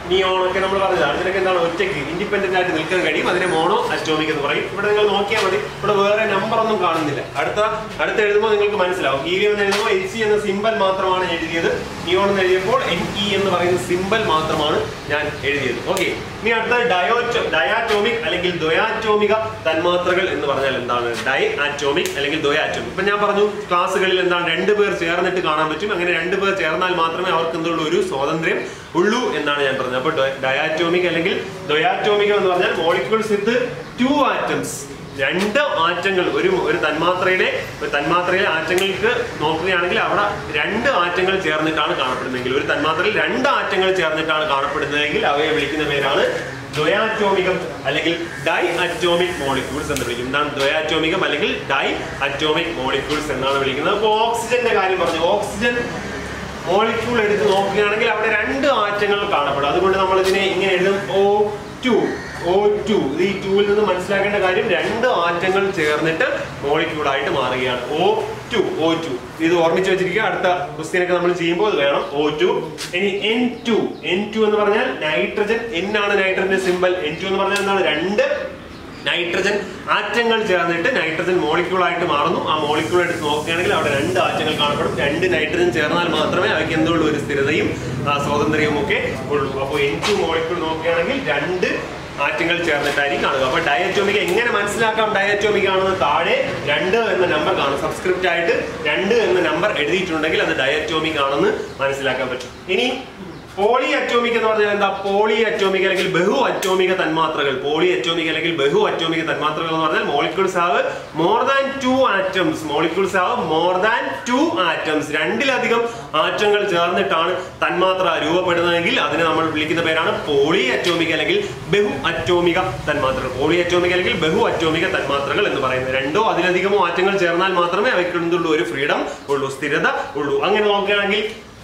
നിയോൺ ഒക്കെ നമ്മൾ പറഞ്ഞതാണ് ഇതിനൊക്കെ എന്താണ് ഒറ്റയ്ക്ക് ഇൻഡിപെൻഡന്റ് ആയിട്ട് നിൽക്കാൻ കഴിയും അതിനെ മോണോ അറ്റോമിക് എന്ന് പറയും ഇവിടെ നിങ്ങൾ നോക്കിയാൽ മതി ഇവിടെ വേറെ നമ്പർ ഒന്നും കാണുന്നില്ല അടുത്ത അടുത്ത് എഴുതുമ്പോൾ നിങ്ങൾക്ക് മനസ്സിലാവും ഹീലിയം എന്ന് എഴുതുമ്പോൾ എച്ച് സി എന്ന സിമ്പൽ മാത്രമാണ് എഴുതിയത് നിയോൺ എന്ന് എഴുതിയപ്പോൾ എൻ ഇ എന്ന് പറയുന്ന സിമ്പൽ മാത്രമാണ് ഞാൻ എഴുതിയത് ഓക്കെ ഇനി അടുത്ത ഡയോറ്റോ ഡയാറ്റോമിക് അല്ലെങ്കിൽ ദ്വയാറ്റോമിക തന്മാത്രകൾ എന്ന് പറഞ്ഞാൽ എന്താണ് ഡൈ ആറ്റോമിക് അല്ലെങ്കിൽ ദ്വയാറ്റോമിക് ഇപ്പൊ ഞാൻ പറഞ്ഞു ക്ലാസ്സുകളിൽ എന്താണ് രണ്ട് പേർ ചേർന്നിട്ട് കാണാൻ പറ്റും അങ്ങനെ രണ്ട് പേർ ചേർന്നാൽ മാത്രമേ അവർക്ക് എന്തുള്ളൂ ഒരു സ്വാതന്ത്ര്യം ഉള്ളൂ എന്നാണ് ഞാൻ പറഞ്ഞത് അപ്പൊ ഡയാറ്റോമിക് അല്ലെങ്കിൽ ദ്വയാറ്റോമികം എന്ന് പറഞ്ഞാൽ മോളിക്യൂൾസ് വിത്ത് ടു ആറ്റംസ് രണ്ട് ആറ്റങ്ങൾ ഒരു ഒരു തന്മാത്രയിലെ ഒരു തന്മാത്രയിലെ ആറ്റങ്ങൾക്ക് നോക്കുകയാണെങ്കിൽ അവിടെ രണ്ട് ആറ്റങ്ങൾ ചേർന്നിട്ടാണ് കാണപ്പെടുന്നതെങ്കിൽ ഒരു തന്മാത്രയിൽ രണ്ട് ആറ്റങ്ങൾ ചേർന്നിട്ടാണ് കാണപ്പെടുന്നതെങ്കിൽ അവയെ വിളിക്കുന്ന പേരാണ് ദ്വയാറ്റോമികം അല്ലെങ്കിൽ ഡൈ അറ്റോമിക് മോളിക്യൂൾസ് എന്ന് വിളിക്കും എന്താണ് ദ്വയാറ്റോമികം അല്ലെങ്കിൽ ഡൈ അറ്റോമിക് മോളിക്യൂൾസ് എന്നാണ് വിളിക്കുന്നത് അപ്പോൾ ഓക്സിജന്റെ കാര്യം പറഞ്ഞു ഓക്സിജൻ മോളിക്യൂൾ എടുത്ത് നോക്കുകയാണെങ്കിൽ അവിടെ രണ്ട് ആറ്റങ്ങൾ കാണപ്പെടും അതുകൊണ്ട് നമ്മൾ ഇതിനെ ഇങ്ങനെ എഴുതും ഓ ടു ഓ ടു ഇത് ഈ ടൂവിൽ നിന്ന് മനസ്സിലാക്കേണ്ട കാര്യം രണ്ട് ആറ്റങ്ങൾ ചേർന്നിട്ട് മോളിക്യൂൾ ആയിട്ട് മാറുകയാണ് ഓ ടു ഓ ടു ഇത് ഓർമ്മിച്ച് വെച്ചിരിക്കുക അടുത്ത ക്വസ്റ്റ്യൻ ഒക്കെ നമ്മൾ ചെയ്യുമ്പോൾ അത് വേണം ഓ ടു ഇനി എൻ ടു എൻ ടു എന്ന് പറഞ്ഞാൽ നൈട്രജൻ എൻ ആണ് നൈട്രജന്റെ സിമ്പൽ എൻ ടു എന്ന് പറഞ്ഞാൽ എന്താണ് രണ്ട് നൈട്രജൻ ആറ്റങ്ങൾ ചേർന്നിട്ട് നൈട്രജൻ മോളിക്യൂൾ ആയിട്ട് മാറുന്നു ആ മോളിക്യൂൾ എടുത്ത് നോക്കുകയാണെങ്കിൽ അവിടെ രണ്ട് ആറ്റങ്ങൾ കാണപ്പെടും രണ്ട് നൈട്രജൻ ചേർന്നാൽ മാത്രമേ അവയ്ക്ക് എന്തുള്ളൂ ഒരു സ്ഥിരതയും ആ, സ്വാതന്ത്ര്യവും ഒക്കെ ഉള്ളൂ അപ്പോൾ എൻ ടു മോളിക്യൂൾ നോക്കുകയാണെങ്കിൽ രണ്ട് ആറ്റങ്ങൾ ചേർന്നിട്ടായിരിക്കും കാണുക അപ്പൊ ഡയറ്റോമിക് എങ്ങനെ മനസ്സിലാക്കാം ഡയറ്റോമിക് ആണെന്ന് താഴെ രണ്ട് എന്ന നമ്പർ കാണും സബ്സ്ക്രിപ്റ്റ് ആയിട്ട് രണ്ട് എന്ന നമ്പർ എഴുതിയിട്ടുണ്ടെങ്കിൽ അത് ഡയറ്റോമിക് ആണെന്ന് മനസ്സിലാക്കാൻ പറ്റും ഇനി പോളി അറ്റോമിക് എന്ന് പറഞ്ഞാൽ എന്താ പോളി അറ്റോമിക് അല്ലെങ്കിൽ ബഹു അറ്റോമിക തന്മാത്രകൾ പോളി അറ്റോമിക് അല്ലെങ്കിൽ ബഹു അറ്റോമിക തന്മാത്രകൾ എന്ന് പറഞ്ഞാൽ molecules have more than two atoms molecules have more than two atoms രണ്ടിലധികം ആറ്റങ്ങൾ ചേർന്നിട്ടാണ് തന്മാത്ര രൂപപ്പെടുന്നതെങ്കിൽ അതിനെ നമ്മൾ വിളിക്കുന്ന പേരാണ് പോളി അറ്റോമിക് അല്ലെങ്കിൽ ബഹു അറ്റോമിക തന്മാത്രകൾ പോളി അറ്റോമിക് അല്ലെങ്കിൽ ബഹു അറ്റോമിക തന്മാത്രകൾ എന്ന് പറയുന്നത് രണ്ടോ അതിലധികമോ ആറ്റങ്ങൾ ചേർന്നാൽ മാത്രമേ അവയ്ക്ക് എന്തുള്ളൂ ഒരു ഫ്രീഡം ഉള്ളൂ സ്ഥിരത ഉള്ളൂ അങ്ങനെ നോക്കുകയാണെങ്കിൽ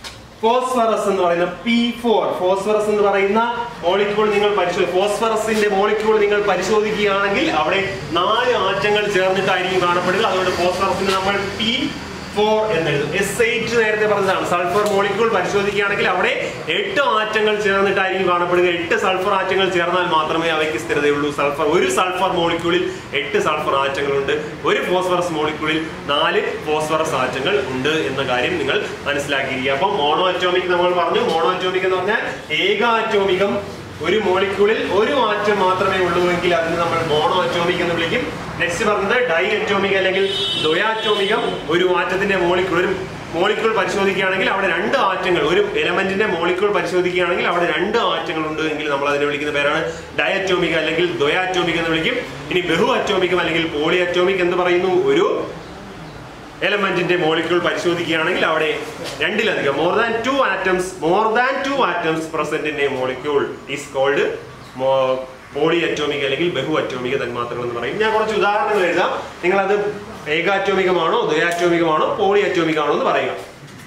ഫോസ്ഫറസ് എന്ന് പറയുന്ന പി ഫോർ ഫോസ്ഫറസ് എന്ന് പറയുന്ന മോളിക്യൂൾ നിങ്ങൾ പരിശോധി ഫോസ്ഫറസിന്റെ മോളിക്യൂൾ നിങ്ങൾ പരിശോധിക്കുകയാണെങ്കിൽ അവിടെ നാല് ആറ്റങ്ങൾ ചേർന്നിട്ടായിരിക്കും കാണപ്പെടുക അതുകൊണ്ട് ഫോസ്ഫറസിന് നമ്മൾ പി ഫോർ എന്നെഴുതും എസ് എയ്റ്റ് നേരത്തെ പറഞ്ഞതാണ് സൾഫർ മോളിക്യൂൾ പരിശോധിക്കുകയാണെങ്കിൽ അവിടെ എട്ട് ആറ്റങ്ങൾ ചേർന്നിട്ടായിരിക്കും കാണപ്പെടുക എട്ട് സൾഫർ ആറ്റങ്ങൾ ചേർന്നാൽ മാത്രമേ അവയ്ക്ക് സ്ഥിരതയുള്ളൂ സൾഫർ ഒരു സൾഫർ മോളിക്യൂളിൽ എട്ട് സൾഫർ ആറ്റങ്ങളുണ്ട് ഒരു ഫോസ്ഫറസ് മോളിക്യൂളിൽ നാല് ഫോസ്ഫറസ് ആറ്റങ്ങൾ ഉണ്ട് എന്ന കാര്യം നിങ്ങൾ മനസ്സിലാക്കിയിരിക്കുക അപ്പം മോണോ അറ്റോമിക് നമ്മൾ പറഞ്ഞു മോണോ അറ്റോമിക് എന്ന് പറഞ്ഞാൽ ഏകാറ്റോമികം ഒരു മോളിക്യൂളിൽ ഒരു ആറ്റം മാത്രമേ ഉള്ളൂവെങ്കിൽ അതിന് നമ്മൾ മോണോ അറ്റോമിക് എന്ന് വിളിക്കും നെക്സ്റ്റ് പറഞ്ഞത് ഡൈ അറ്റോമിക് അല്ലെങ്കിൽ ദ്വയാറ്റോമികം ഒരു ആറ്റത്തിന്റെ മോളിക്യൂൾ ഒരു മോളിക്യൂൾ പരിശോധിക്കുകയാണെങ്കിൽ അവിടെ രണ്ട് ആറ്റങ്ങൾ ഒരു എലമെന്റിന്റെ മോളിക്യൂൾ പരിശോധിക്കുകയാണെങ്കിൽ അവിടെ രണ്ട് ആറ്റങ്ങൾ ഉണ്ട് എങ്കിൽ നമ്മൾ അതിനെ വിളിക്കുന്ന പേരാണ് ഡയറ്റോമിക് അല്ലെങ്കിൽ ദ്വയാറ്റോമിക് എന്ന് വിളിക്കും ഇനി ബഹു അറ്റോമികം അല്ലെങ്കിൽ പോളി അറ്റോമിക് എന്ന് പറയുന്നു ഒരു എലമെന്റിന്റെ മോളിക്യൂൾ പരിശോധിക്കുകയാണെങ്കിൽ അവിടെ രണ്ടിലധികം more than two atoms more than two atoms present in a molecule is called polyatomic അല്ലെങ്കിൽ ബഹു അറ്റോമിക തന്മാത്രകൾ എന്ന് പറയും ഞാൻ കുറച്ച് ഉദാഹരണങ്ങൾ എഴുതാം നിങ്ങൾ അത് ഏകാറ്റോമികമാണോ ദ്വയാറ്റോമികമാണോ പോളി അറ്റോമികമാണോ എന്ന് പറയുക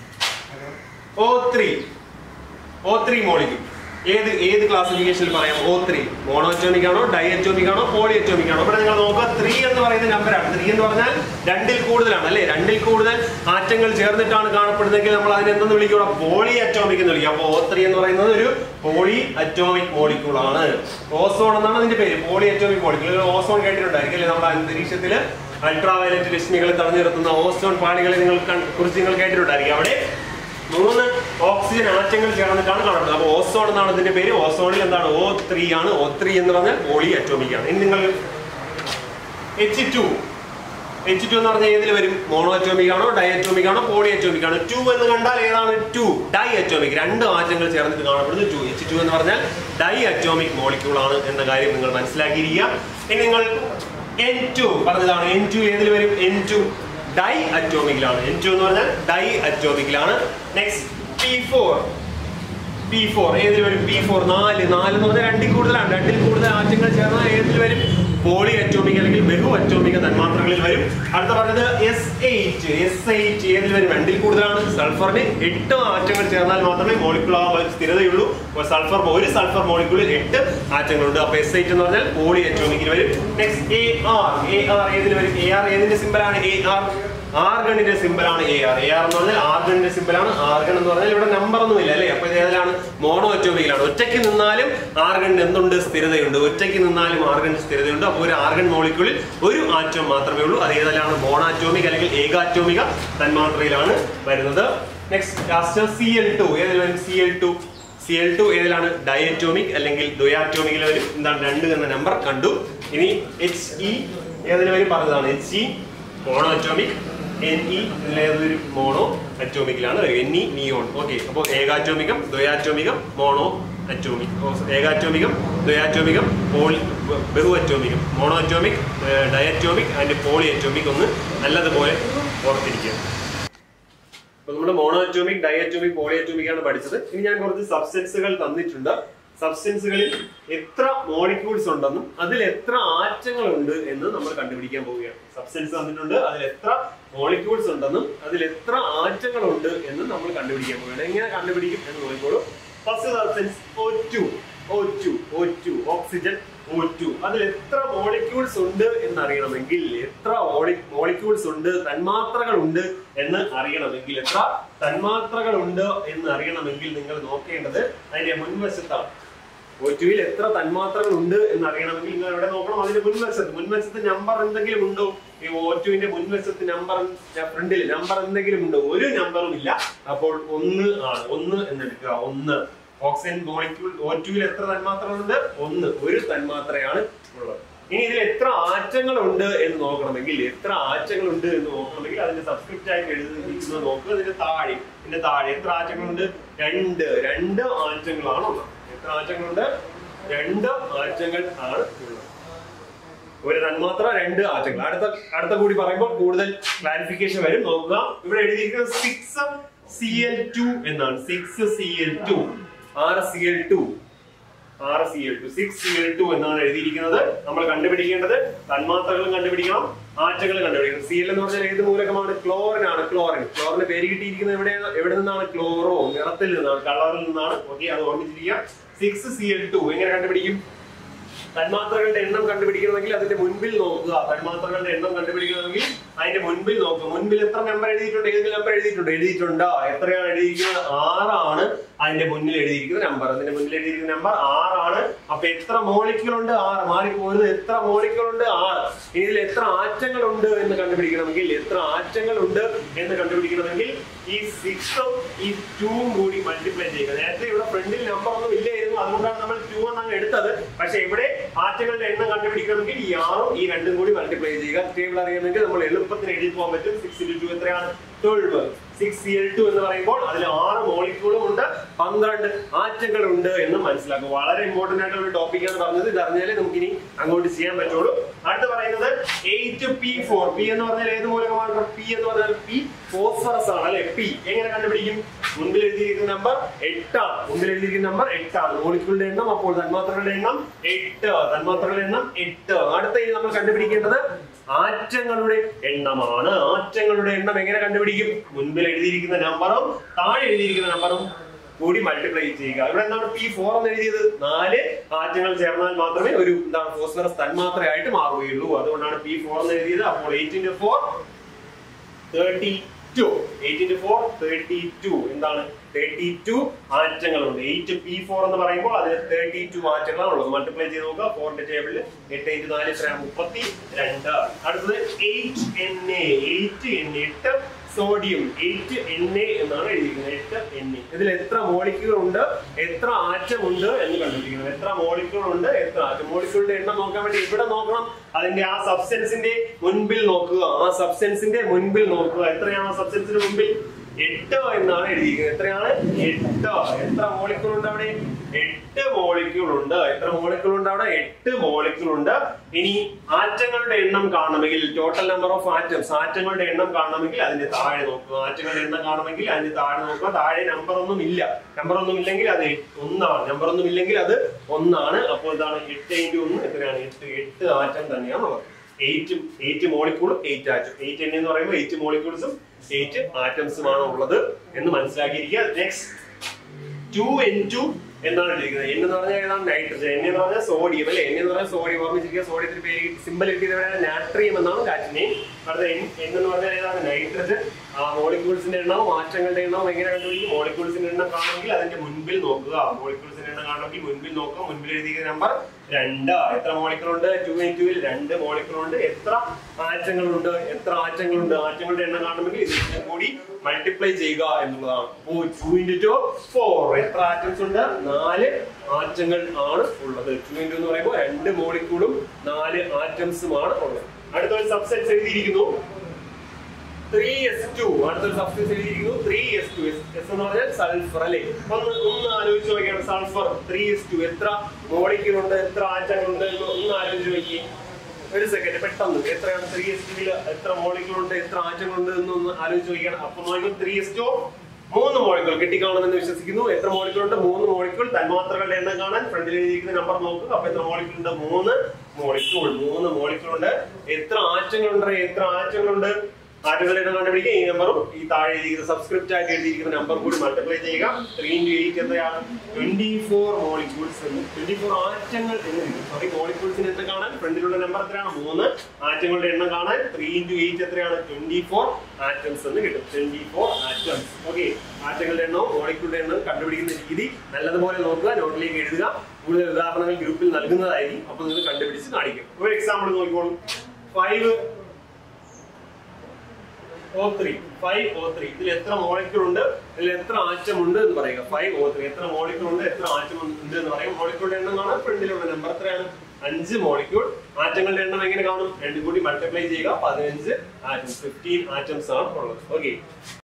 O three O three molecule ഏത് ഏത് ക്ലാസിഫിക്കേഷനിൽ പറയാം ഓ ത്രീ മോണോറ്റോമിക് ആണോ ഡയറ്റോമിക് ആണോ പോളിയറ്റോമിക് ആണോ ഇവിടെ നിങ്ങൾ നോക്കുക ത്രീ എന്ന് പറയുന്ന നമ്പറാണ് ത്രീ എന്ന് പറഞ്ഞാൽ രണ്ടിൽ കൂടുതലാണ് അല്ലേ രണ്ടിൽ കൂടുതൽ ആറ്റങ്ങൾ ചേർന്നിട്ടാണ് കാണപ്പെടുന്നതെങ്കിൽ നമ്മൾ അതിനെ എന്തെന്ന് വിളിക്കുക പോളി അറ്റോമിക് എന്ന് വിളിക്കുക അപ്പോൾ ഓ ത്രീ എന്ന് പറയുന്നത് ഒരു പോളി അറ്റോമിക് മോളിക്യൂൾ ആണ് ഓസോൺ എന്നാണ് അതിന്റെ പേര് പോളി അറ്റോമിക് മോളിക്യൂൾ ഓസോൺ കേട്ടിട്ടുണ്ടായിരിക്കും അല്ലേ നമ്മുടെ അന്തരീക്ഷത്തിൽ അൾട്രാവയലറ്റ് രശ്മികളെ തടഞ്ഞു നിർത്തുന്ന ഓസോൺ പാളികളെ നിങ്ങൾ കൺ- കുറിച്ച് നിങ്ങൾ കേട്ടിട്ടുണ്ടായിരിക്കും അവിടെ മൂന്ന് ഓക്സിജൻ ആറ്റങ്ങൾ ചേർന്നിട്ടാണ് കാണപ്പെടുന്നത് അപ്പോൾ ഓസോൺ എന്നാണ് ഇതിന്റെ പേര് ഓസോണിൽ എന്താണ് ഓ ത്രീ ആണ് ഓ ത്രീ എന്ന് പറഞ്ഞാൽ പോളി അറ്റോമിക് ആണ് ഇനി നിങ്ങൾ എച്ച് ടു എച്ച് ടു എന്ന് പറഞ്ഞാൽ ഏതിൽ വരും മോണോ അറ്റോമിക് ആണോ ഡൈ അറ്റോമിക് ആണോ പോളി അറ്റോമിക് ആണോ ടു എന്ന് കണ്ടാൽ ഏതാണ് ടു ഡൈ അറ്റോമിക് രണ്ട് ആറ്റങ്ങൾ ചേർന്നിട്ട് കാണപ്പെടുന്നു ടു എച്ച് ടു എന്ന് പറഞ്ഞാൽ ഡൈ അറ്റോമിക് മോളിക്യൂൾ ആണ് എന്ന കാര്യം നിങ്ങൾ മനസ്സിലാക്കിയിരിക്കുക ഇനി നിങ്ങൾ എൻ ടു പറഞ്ഞതാണ് എൻ ടു ഏതിൽ വരും എൻ ടു ഡൈ അറ്റോമിക്കിലാണ് എൻ ടു എന്ന് പറഞ്ഞാൽ ഡൈ അറ്റോമിക്കിലാണ് next P four P four ഏതിൽ വരും പി ഫോർ നാല് നാല് എന്ന് പറഞ്ഞാൽ രണ്ടിൽ കൂടുതലാണ് രണ്ടിൽ കൂടുതൽ ആറ്റങ്ങൾ ചേർന്നാൽ ഏതിൽ വരും പോളി അറ്റോമിക് അല്ലെങ്കിൽ ബഹു അറ്റോമിക തന്മാത്രകളിൽ വരും അടുത്ത പറഞ്ഞത് എസ് എയ്റ്റ് എസ് എയ്റ്റ് ഏതിൽ വരും രണ്ടിൽ കൂടുതലാണ് സൾഫറിന് എട്ട് ആറ്റങ്ങൾ ചേർന്നാൽ മാത്രമേ മോളിക്കുൾ ആ ഒരു സ്ഥിരതയുള്ളൂ അപ്പോൾ സൾഫർ ഒരു സൾഫർ മോളിക്കുളിൽ എട്ട് ആറ്റങ്ങളുണ്ട് അപ്പൊ എസ് എയ്റ്റ് എന്ന് പറഞ്ഞാൽ പോളി അറ്റോമിക്കിൽ വരും next A R A R ഏതിൽ വരും എ ആർ ഏതിന്റെ സിമ്പലാണ് എ ആർ ആർഗണിന്റെ സിമ്പിളാണ് എ ആർ എ ആർ എന്ന് പറഞ്ഞാൽ ആർഗണിന്റെ സിമ്പിളാണ് ആർഗൺ എന്ന് പറഞ്ഞാൽ ഇവിടെ നമ്പർ ഒന്നും ഇല്ല അല്ലേ അപ്പൊ ഇത് ഏതിലാണ് മോണോ അറ്റോമിക്കിലാണ് ഒറ്റയ്ക്ക് നിന്നാലും ആർഗണിന് എന്തുണ്ട് സ്ഥിരതയുണ്ട് ഒറ്റയ്ക്ക് നിന്നാലും ആർഗണിന് സ്ഥിരതയുണ്ട് അപ്പോൾ ഒരു ആർഗൺ മോളിക്യൂളിൽ ഒരു ആറ്റം മാത്രമേ ഉള്ളൂ അത് ഏതിലാണ് മോണാറ്റോമിക് അല്ലെങ്കിൽ ഏകാറ്റോമിക തന്മാത്രയിലാണ് വരുന്നത് next last C L two ഏതിൽ വരും C L two C L two ഏതിലാണ് ഡയറ്റോമിക് അല്ലെങ്കിൽ ദ്വയാറ്റോമിക്കിൽ വരും എന്താണ് രണ്ട് എന്ന നമ്പർ കണ്ടു ഇനി എച്ച് ഇ ഏതിൽ വരും പറഞ്ഞതാണ് H E monoatomic N E ഇതിലേതൊരു മോണോ അറ്റോമിക്കിലാണ് വരിക എൻ ഇ നിയോൺ ഓക്കെ അപ്പോൾ ഏകാറ്റോമികം ദ്വയാറ്റോമികം മോണോ അറ്റോമിക് ഏകാറ്റോമികം ദ്വയാറ്റോമികം പോളി ബഹു അറ്റോമികം monoatomic diatomic and polyatomic ഒന്ന് നല്ലതുപോലെ ഓർത്തിരിക്കുക അപ്പൊ നമ്മൾ monoatomic diatomic polyatomic ആണ് പഠിച്ചത് ഇനി ഞാൻ കുറച്ച് സബ്സ്റ്റൻസുകൾ തന്നിട്ടുണ്ട് സബ്സ്റ്റൻസുകളിൽ എത്ര മോളിക്യൂൾസ് ഉണ്ടെന്നും അതിൽ എത്ര ആറ്റങ്ങൾ ഉണ്ട് എന്ന് നമ്മൾ കണ്ടുപിടിക്കാൻ പോവുകയാണ് സബ്സ്റ്റൻസ് തന്നിട്ടുണ്ട് അതിൽ എത്ര മോളിക്യൂൾസ് ഉണ്ടെന്നും അതിൽ എത്ര ആറ്റങ്ങൾ ഉണ്ട് എന്ന് നമ്മൾ കണ്ടുപിടിക്കാൻ പോവുകയാണ് എങ്ങനെ കണ്ടുപിടിക്കും എന്ന് നോക്കിക്കോളൂ first substance O two O two O two oxygen O two അതിൽ എത്ര മോളിക്യൂൾസ് ഉണ്ട് എന്ന് അറിയണമെങ്കിൽ എത്ര മോളിക്യൂൾസ് ഉണ്ട് തന്മാത്രകൾ ഉണ്ട് എന്ന് അറിയണമെങ്കിൽ എത്ര തന്മാത്രകൾ ഉണ്ട് എന്ന് അറിയണമെങ്കിൽ നിങ്ങൾ നോക്കേണ്ടത് അതിന്റെ മുൻവശത്താണ് ഒ ടുവിൽ എത്ര തന്മാത്രകൾ ഉണ്ട് എന്ന് അറിയണമെങ്കിൽ നിങ്ങൾ എവിടെ നോക്കണം അതിന്റെ മുൻവശത്ത് മുൻവശത്ത് നമ്പർ എന്തെങ്കിലും ഉണ്ടോ ഈ ഒ ടുവിന്റെ മുൻവശത്ത് നമ്പർ ഫ്രണ്ടിൽ നമ്പർ എന്തെങ്കിലും ഉണ്ടോ ഒരു നമ്പറും ഇല്ല അപ്പോൾ ഒന്ന് ആണ് ഒന്ന് എന്നെടുക്കുക ഒന്ന് ഓക്സിജൻ മോളിക്യൂൾ ഒ ടുവിൽ എത്ര തന്മാത്രകളുണ്ട് ഒന്ന് ഒരു തന്മാത്രയാണ് ഉള്ളത് ഇനി ഇതിൽ എത്ര ആറ്റങ്ങൾ ഉണ്ട് എന്ന് നോക്കണമെങ്കിൽ എത്ര ആറ്റങ്ങൾ ഉണ്ട് എന്ന് നോക്കണമെങ്കിൽ അതിന്റെ സബ്സ്ക്രിപ്റ്റ് ആയിട്ട് എഴുതിയിരിക്കുന്നത് നോക്കുക അതിന്റെ താഴെ ഇതിന്റെ താഴെ എത്ര ആറ്റങ്ങളുണ്ട് രണ്ട് രണ്ട് ആറ്റങ്ങളാണ് ഉള്ളത് എത്ര ആറ്റങ്ങളുണ്ട് രണ്ട് ആറ്റങ്ങൾ ആണ് ഉള്ളത് ഒരു തന്മാത്ര രണ്ട് ആറ്റങ്ങൾ അടുത്ത അടുത്ത കൂടി പറയുമ്പോൾ കൂടുതൽ ക്ലാരിഫിക്കേഷൻ വരും നോക്കുക ഇവിടെ എഴുതിയിരിക്കുന്നത് സിക്സ് സി എൽ ടു എന്നാണ് സിക്സ് സി എൽ ടു ആറ് സി എൽ ടു ആറ് C L two six C L two എന്നാണ് എഴുതിയിരിക്കുന്നത് നമ്മൾ കണ്ടുപിടിക്കേണ്ടത് തന്മാത്രകളും കണ്ടുപിടിക്കണം ആറ്റകളും കണ്ടുപിടിക്കണം സി എൽ എന്ന് പറഞ്ഞാൽ ഏത് മൂലകമാണ് ക്ലോറിൻ ആണ് ക്ലോറിൻ ക്ലോറിന് പേര് കിട്ടിയിരിക്കുന്നത് എവിടെ എവിടെ നിന്നാണ് ക്ലോറോ നിറത്തിൽ നിന്നാണ് കളറിൽ നിന്നാണ് ഓക്കെ അത് ഓർമ്മിച്ചിരിക്കുക സിക്സ് സി എൽ ടു എങ്ങനെ കണ്ടുപിടിക്കും തന്മാത്രകളുടെ എണ്ണം കണ്ടുപിടിക്കണമെങ്കിൽ അതിന്റെ മുൻപിൽ നോക്കുക തന്മാത്രകളുടെ എണ്ണം കണ്ടുപിടിക്കണമെങ്കിൽ അതിന്റെ മുൻപിൽ നോക്കുക മുൻപിൽ എത്ര നമ്പർ എഴുതിയിട്ടുണ്ട് ഏതെങ്കിലും നമ്പർ എഴുതിയിട്ടുണ്ട് എഴുതിയിട്ടുണ്ടോ എത്രയാണ് എഴുതിയിരിക്കുന്നത് ആറാണ് അതിന്റെ മുന്നിൽ എഴുതിയിരിക്കുന്ന നമ്പർ അതിന്റെ മുന്നിൽ എഴുതിയിരിക്കുന്ന നമ്പർ ആറാണ് അപ്പൊ എത്ര മോളിക്യൂൾ ഉണ്ട് ആറ് മാറിപ്പോയത് എത്ര മോളിക്യൂൾ ഉണ്ട് ആറ് ഇനി ഇതിൽ എത്ര ആറ്റങ്ങൾ ഉണ്ട് എന്ന് കണ്ടുപിടിക്കണമെങ്കിൽ എത്ര ആറ്റങ്ങൾ ഉണ്ട് എന്ന് കണ്ടുപിടിക്കണമെങ്കിൽ ഈ സിക്സും ഈ ടൂവും കൂടി മൾട്ടിപ്ലൈ ചെയ്യുക നേരത്തെ ഇവിടെ ഫ്രണ്ടിൽ നമ്പർ ഒന്നും ഇല്ലായിരുന്നു അതുകൊണ്ടാണ് നമ്മൾ ടു എന്നാണ് എടുത്തത് പക്ഷെ ഇവിടെ ആറ്റങ്ങളുടെ എണ്ണം കണ്ടുപിടിക്കണമെങ്കിൽ ഈ ആറും ഈ രണ്ടും കൂടി മൾട്ടിപ്ലൈ ചെയ്യുക ടേബിൾ അറിയണമെങ്കിൽ നമ്മൾ എളുപ്പത്തിന് എഴുതി പോകാൻ പറ്റും സിക്സ് ഇൻറ്റു ടു എത്രയാണ് twelve six C L two എന്ന് പറയുമ്പോൾ അതിൽ ആറ് മോളിക്യൂളും ഉണ്ട് പന്ത്രണ്ട് ആറ്റങ്ങൾ ഉണ്ട് എന്ന് മനസ്സിലാക്കും വളരെ ഇമ്പോർട്ടന്റ് ആയിട്ടുള്ള ഒരു ടോപ്പിക് ആണ് പറഞ്ഞത് ഇത് അറിഞ്ഞാലേ നമുക്ക് ഇനി അങ്ങോട്ട് ചെയ്യാൻ പറ്റുള്ളൂ അടുത്ത് പറയുന്നത് എയ്റ്റ് പി ഫോർ പി എന്ന് പറഞ്ഞാൽ ഏത് മൂലകമാണ് പി എന്ന് പറഞ്ഞാൽ പി ഫോസ്ഫറസ് ആണ് അല്ലെ പി എങ്ങനെ കണ്ടുപിടിക്കും മുൻപിൽ എഴുതിയിരിക്കുന്ന നമ്പർ എട്ടാണ് മുൻപിൽ എഴുതിയിരിക്കുന്ന നമ്പർ എട്ടാണ് മോളിക്യൂളിന്റെ എണ്ണം അപ്പോൾ തന്മാത്രകളുടെ എണ്ണം എട്ട് തന്മാത്രകളുടെ എണ്ണം എട്ട് അടുത്ത ഇനി നമ്മൾ കണ്ടുപിടിക്കേണ്ടത് ആറ്റങ്ങളുടെ എണ്ണമാണ് ആറ്റങ്ങളുടെ എണ്ണം എങ്ങനെ കണ്ടുപിടിക്കും മുൻപിൽ എഴുതിയിരിക്കുന്ന നമ്പറും താഴെ എഴുതിയിരിക്കുന്ന നമ്പറും കൂടി മൾട്ടിപ്ലൈ ചെയ്യുക ഇവിടെ എന്താണ് പി ഫോർ എന്ന് എഴുതിയത് നാല് ആറ്റങ്ങൾ ചേർന്നാൽ മാത്രമേ ഒരു എന്താണ് ഫോസ്ഫറസ് തന്മാത്രയായിട്ട് മാറുകയുള്ളൂ അതുകൊണ്ടാണ് പി ഫോർ എന്ന് എഴുതിയത് അപ്പോൾ eight into four thirty two eight into four thirty two എന്താണ് തേർട്ടി ടു ആറ്റങ്ങളുണ്ട് എയ്റ്റ് പി ഫോർ എന്ന് പറയുമ്പോൾ അതിന് തേർട്ടി ടു ആറ്റങ്ങളാണ് ഉള്ളത് മൾട്ടിപ്ലൈ ചെയ്ത് നോക്കുക ഫോറിന്റെ ടേബിളിൽ എട്ട് ഇൻറ്റു നാല് എത്ര മുപ്പത്തി രണ്ട് അടുത്തത് eight N A eight N എട്ട് സോഡിയം എയ്റ്റ് എൻ എ എന്നാണ് എഴുതിയിരിക്കുന്നത് എട്ട് എൻ എ ഇതിൽ എത്ര മോളിക്യൂൾ ഉണ്ട് എത്ര ആറ്റം ഉണ്ട് എന്ന് കണ്ടുപിടിക്കണം എത്ര മോളിക്യൂൾ ഉണ്ട് എത്ര ആറ്റം മോളിക്യൂളിന്റെ എണ്ണം നോക്കാൻ വേണ്ടി ഇവിടെ നോക്കണം അതിന്റെ ആ സബ്സ്റ്റൻസിന്റെ മുൻപിൽ നോക്കുക ആ സബ്സ്റ്റൻസിന്റെ മുൻപിൽ നോക്കുക എത്രയാണ് ആ സബ്സ്റ്റൻസിന്റെ മുൻപിൽ എട്ട് എന്നാണ് എഴുതിയിരിക്കുന്നത് എത്രയാണ് എട്ട് എത്ര മോളിക്യൂൾ ഉണ്ട് അവിടെ എട്ട് മോളിക്യൂൾ ഉണ്ട് എത്ര മോളിക്യൂൾ ഉണ്ട് അവിടെ എട്ട് മോളിക്യൂൾ ഉണ്ട് ഇനി ആറ്റങ്ങളുടെ എണ്ണം കാണണമെങ്കിൽ ടോട്ടൽ നമ്പർ ഓഫ് ആറ്റംസ് ആറ്റങ്ങളുടെ എണ്ണം കാണണമെങ്കിൽ അതിന്റെ താഴെ നോക്കുക ആറ്റങ്ങളുടെ എണ്ണം കാണണമെങ്കിൽ അതിന്റെ താഴെ നോക്കുക താഴെ നമ്പർ ഒന്നും ഇല്ല നമ്പർ ഒന്നും ഇല്ലെങ്കിൽ അത് ഒന്നാണ് നമ്പർ ഒന്നും ഇല്ലെങ്കിൽ അത് ഒന്നാണ് അപ്പോൾ ഇതാണ് എട്ട് ഇൻറ്റു ഒന്ന് എത്രയാണ് എട്ട് എട്ട് ആറ്റം തന്നെയാണ് ഉള്ളത് എയ്റ്റ് എയ്റ്റ് മോളിക്യൂളും എയ്റ്റ് ആറ്റം എയ്റ്റ് എൻ എന്ന് പറയുമ്പോൾ എയ്റ്റ് മോളിക്യൂൾസും എയ്റ്റ് ആറ്റംസുമാണ് ഉള്ളത് എന്ന് മനസ്സിലാക്കിയിരിക്കുക നെക്സ്റ്റ് ടു എൻ ടു എന്താണ് ഇരിക്കുന്നത് എൻ എന്ന് പറഞ്ഞാൽ ഏതാണ് നൈട്രജൻ എൻ എന്ന് പറഞ്ഞാൽ സോഡിയം അല്ലെ എൻ എന്ന് പറഞ്ഞാൽ സോഡിയം ഓർമ്മിച്ചിരിക്കുക സോഡിയത്തിന് പേര് സിമ്പിൾ കിട്ടിയത് നാട്രിയം എന്നാണ് കാറ്റിനെയും അടുത്ത എൻ എൻ എന്ന് പറഞ്ഞാൽ ഏതാണ് നൈട്രജൻ ആ മോളിക്യൂൾസിന്റെ എണ്ണവും മാറ്റങ്ങളുടെ എണ്ണവും എങ്ങനെ കണ്ടുപിടിക്കും മോളിക്യൂൾസിന്റെ എണ്ണം കാണുമെങ്കിൽ അതിന്റെ മുൻപിൽ നോക്കുക മോളിക്യൂൾസിന്റെ എണ്ണം കാണുമെങ്കിൽ മുൻപിൽ നോക്കുക മുൻപിൽ എഴുതിയിരിക്കുന്ന നമ്പർ രണ്ട് എത്ര മോളിക്യൂൾ ഉണ്ട് ടു ഇൻ ടുവിൽ രണ്ട് മോളിക്യൂൾ ഉണ്ട് എത്ര ആറ്റങ്ങളുണ്ട് എത്ര ആറ്റങ്ങളുണ്ട് ആറ്റങ്ങളുടെ എണ്ണം കാണുമെങ്കിൽ ഇതിനെ കൂടി മൾട്ടിപ്ലൈ ചെയ്യുക എന്നുള്ളതാണ് അപ്പോൾ ടു ഇൻറ്റു ടു ഫോർ എത്ര ആറ്റംസ് ഉണ്ട് നാല് ആറ്റങ്ങൾ ആണ് ഉള്ളത് ടു ഇൻറ്റു എന്ന് പറയുമ്പോൾ രണ്ട് മോളിക്യൂളും നാല് ആറ്റംസുമാണ് ഉള്ളത് അടുത്ത ഒരു സബ്സ്റ്റൻസ് എഴുതിയിരിക്കുന്നു ത്രീ എസ് ടു അടുത്തൊരു സബ്സ്റ്റൻസ് എഴുതിയിരിക്കുന്നു ത്രീ എസ് ടു എസ് എന്ന് പറഞ്ഞാൽ സൾഫർ അല്ലേ ഒന്ന് ഒന്ന് ആലോചിച്ച് നോക്കിയാണ് സൾഫർ ത്രീ എസ് ടു എത്ര മോളിക്യൂൾ ഉണ്ട് എത്ര ആറ്റങ്ങളുണ്ട് എന്ന് ഒന്ന് ആലോചിച്ച് നോക്കി ഒരു സെക്കൻഡ് പെട്ടെന്ന് എത്രയാണ് ത്രീ എസ് ടുവിൽ എത്ര മോളിക്യൂൾ ഉണ്ട് എത്ര ആറ്റങ്ങളുണ്ട് എന്നൊന്ന് ആലോചിച്ച് നോക്കിയാണ് അപ്പൊ നോക്കും ത്രീ എസ് ടു മൂന്ന് മോളിക്യൂൾ കിട്ടിക്കാണുമെന്ന് വിശ്വസിക്കുന്നു എത്ര മോളിക്യൂൾ ഉണ്ട് മൂന്ന് മോളിക്യൂൾ തന്മാത്രകളുടെ എണ്ണം കാണാൻ ഫ്രണ്ടിൽ എഴുതിയിരിക്കുന്ന നമ്പർ നോക്കുക അപ്പൊ എത്ര മോളിക്യൂൾ ഉണ്ട് മൂന്ന് മോളിക്യൂൾ മൂന്ന് മോളിക്യൂൾ ഉണ്ട് എത്ര ആറ്റങ്ങളുണ്ട് എത്ര ആറ്റങ്ങളുണ്ട് ആറ്റങ്ങളുടെ എണ്ണം കണ്ടുപിടിക്കുക ഈ നമ്പറും ഈ താഴെ എഴുതിയിരിക്കുന്ന സബ്സ്ക്രിപ്റ്റ് ആയിട്ട് എഴുതിയിരിക്കുന്ന നമ്പർ കൂടി മൾട്ടിപ്ലൈ ചെയ്യുക ത്രീ ഇൻറ്റു എയ്റ്റ് എത്രയാണ് ട്വന്റി ഫോർ മോളിക്യൂൾസ് എന്ന് ട്വന്റി ഫോർ ആറ്റങ്ങൾ എന്ന് കിട്ടും സോറി മോളിക്യൂൾസിന് എത്ര കാണാൻ ഫ്രണ്ടിലുള്ള നമ്പർ എത്രയാണ് മൂന്ന് ആറ്റങ്ങളുടെ എണ്ണം കാണാൻ ത്രീ ഇൻറ്റു എയ്റ്റ് എത്രയാണ് ട്വന്റി ഫോർ ആറ്റംസ് എന്ന് കിട്ടും ട്വന്റി ഫോർ ആറ്റംസ് ഓക്കെ ആറ്റങ്ങളുടെ എണ്ണവും മോളിക്യൂളിന്റെ എണ്ണവും കണ്ടുപിടിക്കുന്ന രീതി നല്ലതുപോലെ നോക്കുക നോട്ടിലേക്ക് എഴുതുക കൂടുതൽ ഉദാഹരണങ്ങൾ ഗ്രൂപ്പിൽ നൽകുന്നതായിരിക്കും അപ്പൊ നിങ്ങൾ കണ്ടുപിടിച്ച് കാണിക്കും ഒരു എക്സാമ്പിൾ നോക്കിക്കോളൂ five O three five O three ഇതിൽ എത്ര മോളിക്യൂൾ ഉണ്ട് ഇതിൽ എത്ര ആറ്റം ഉണ്ട് എന്ന് പറയുക ഫൈവ് ഓ ത്രീ എത്ര മോളിക്യൂൾ ഉണ്ട് എത്ര ആറ്റം ഉണ്ട് എന്ന് പറയും മോളിക്യൂളിന്റെ എണ്ണം കാണാൻ ഫ്രണ്ടിലുള്ള നമ്പർ എത്രയാണ് അഞ്ച് മോളിക്യൂൾ ആറ്റങ്ങളുടെ എണ്ണം എങ്ങനെ കാണും രണ്ടും കൂടി മൾട്ടിപ്ലൈ ചെയ്യുക പതിനഞ്ച് ആറ്റംസ് ഫിഫ്റ്റീൻ ആറ്റംസ് ആണ് ഉള്ളത് ഓക്കെ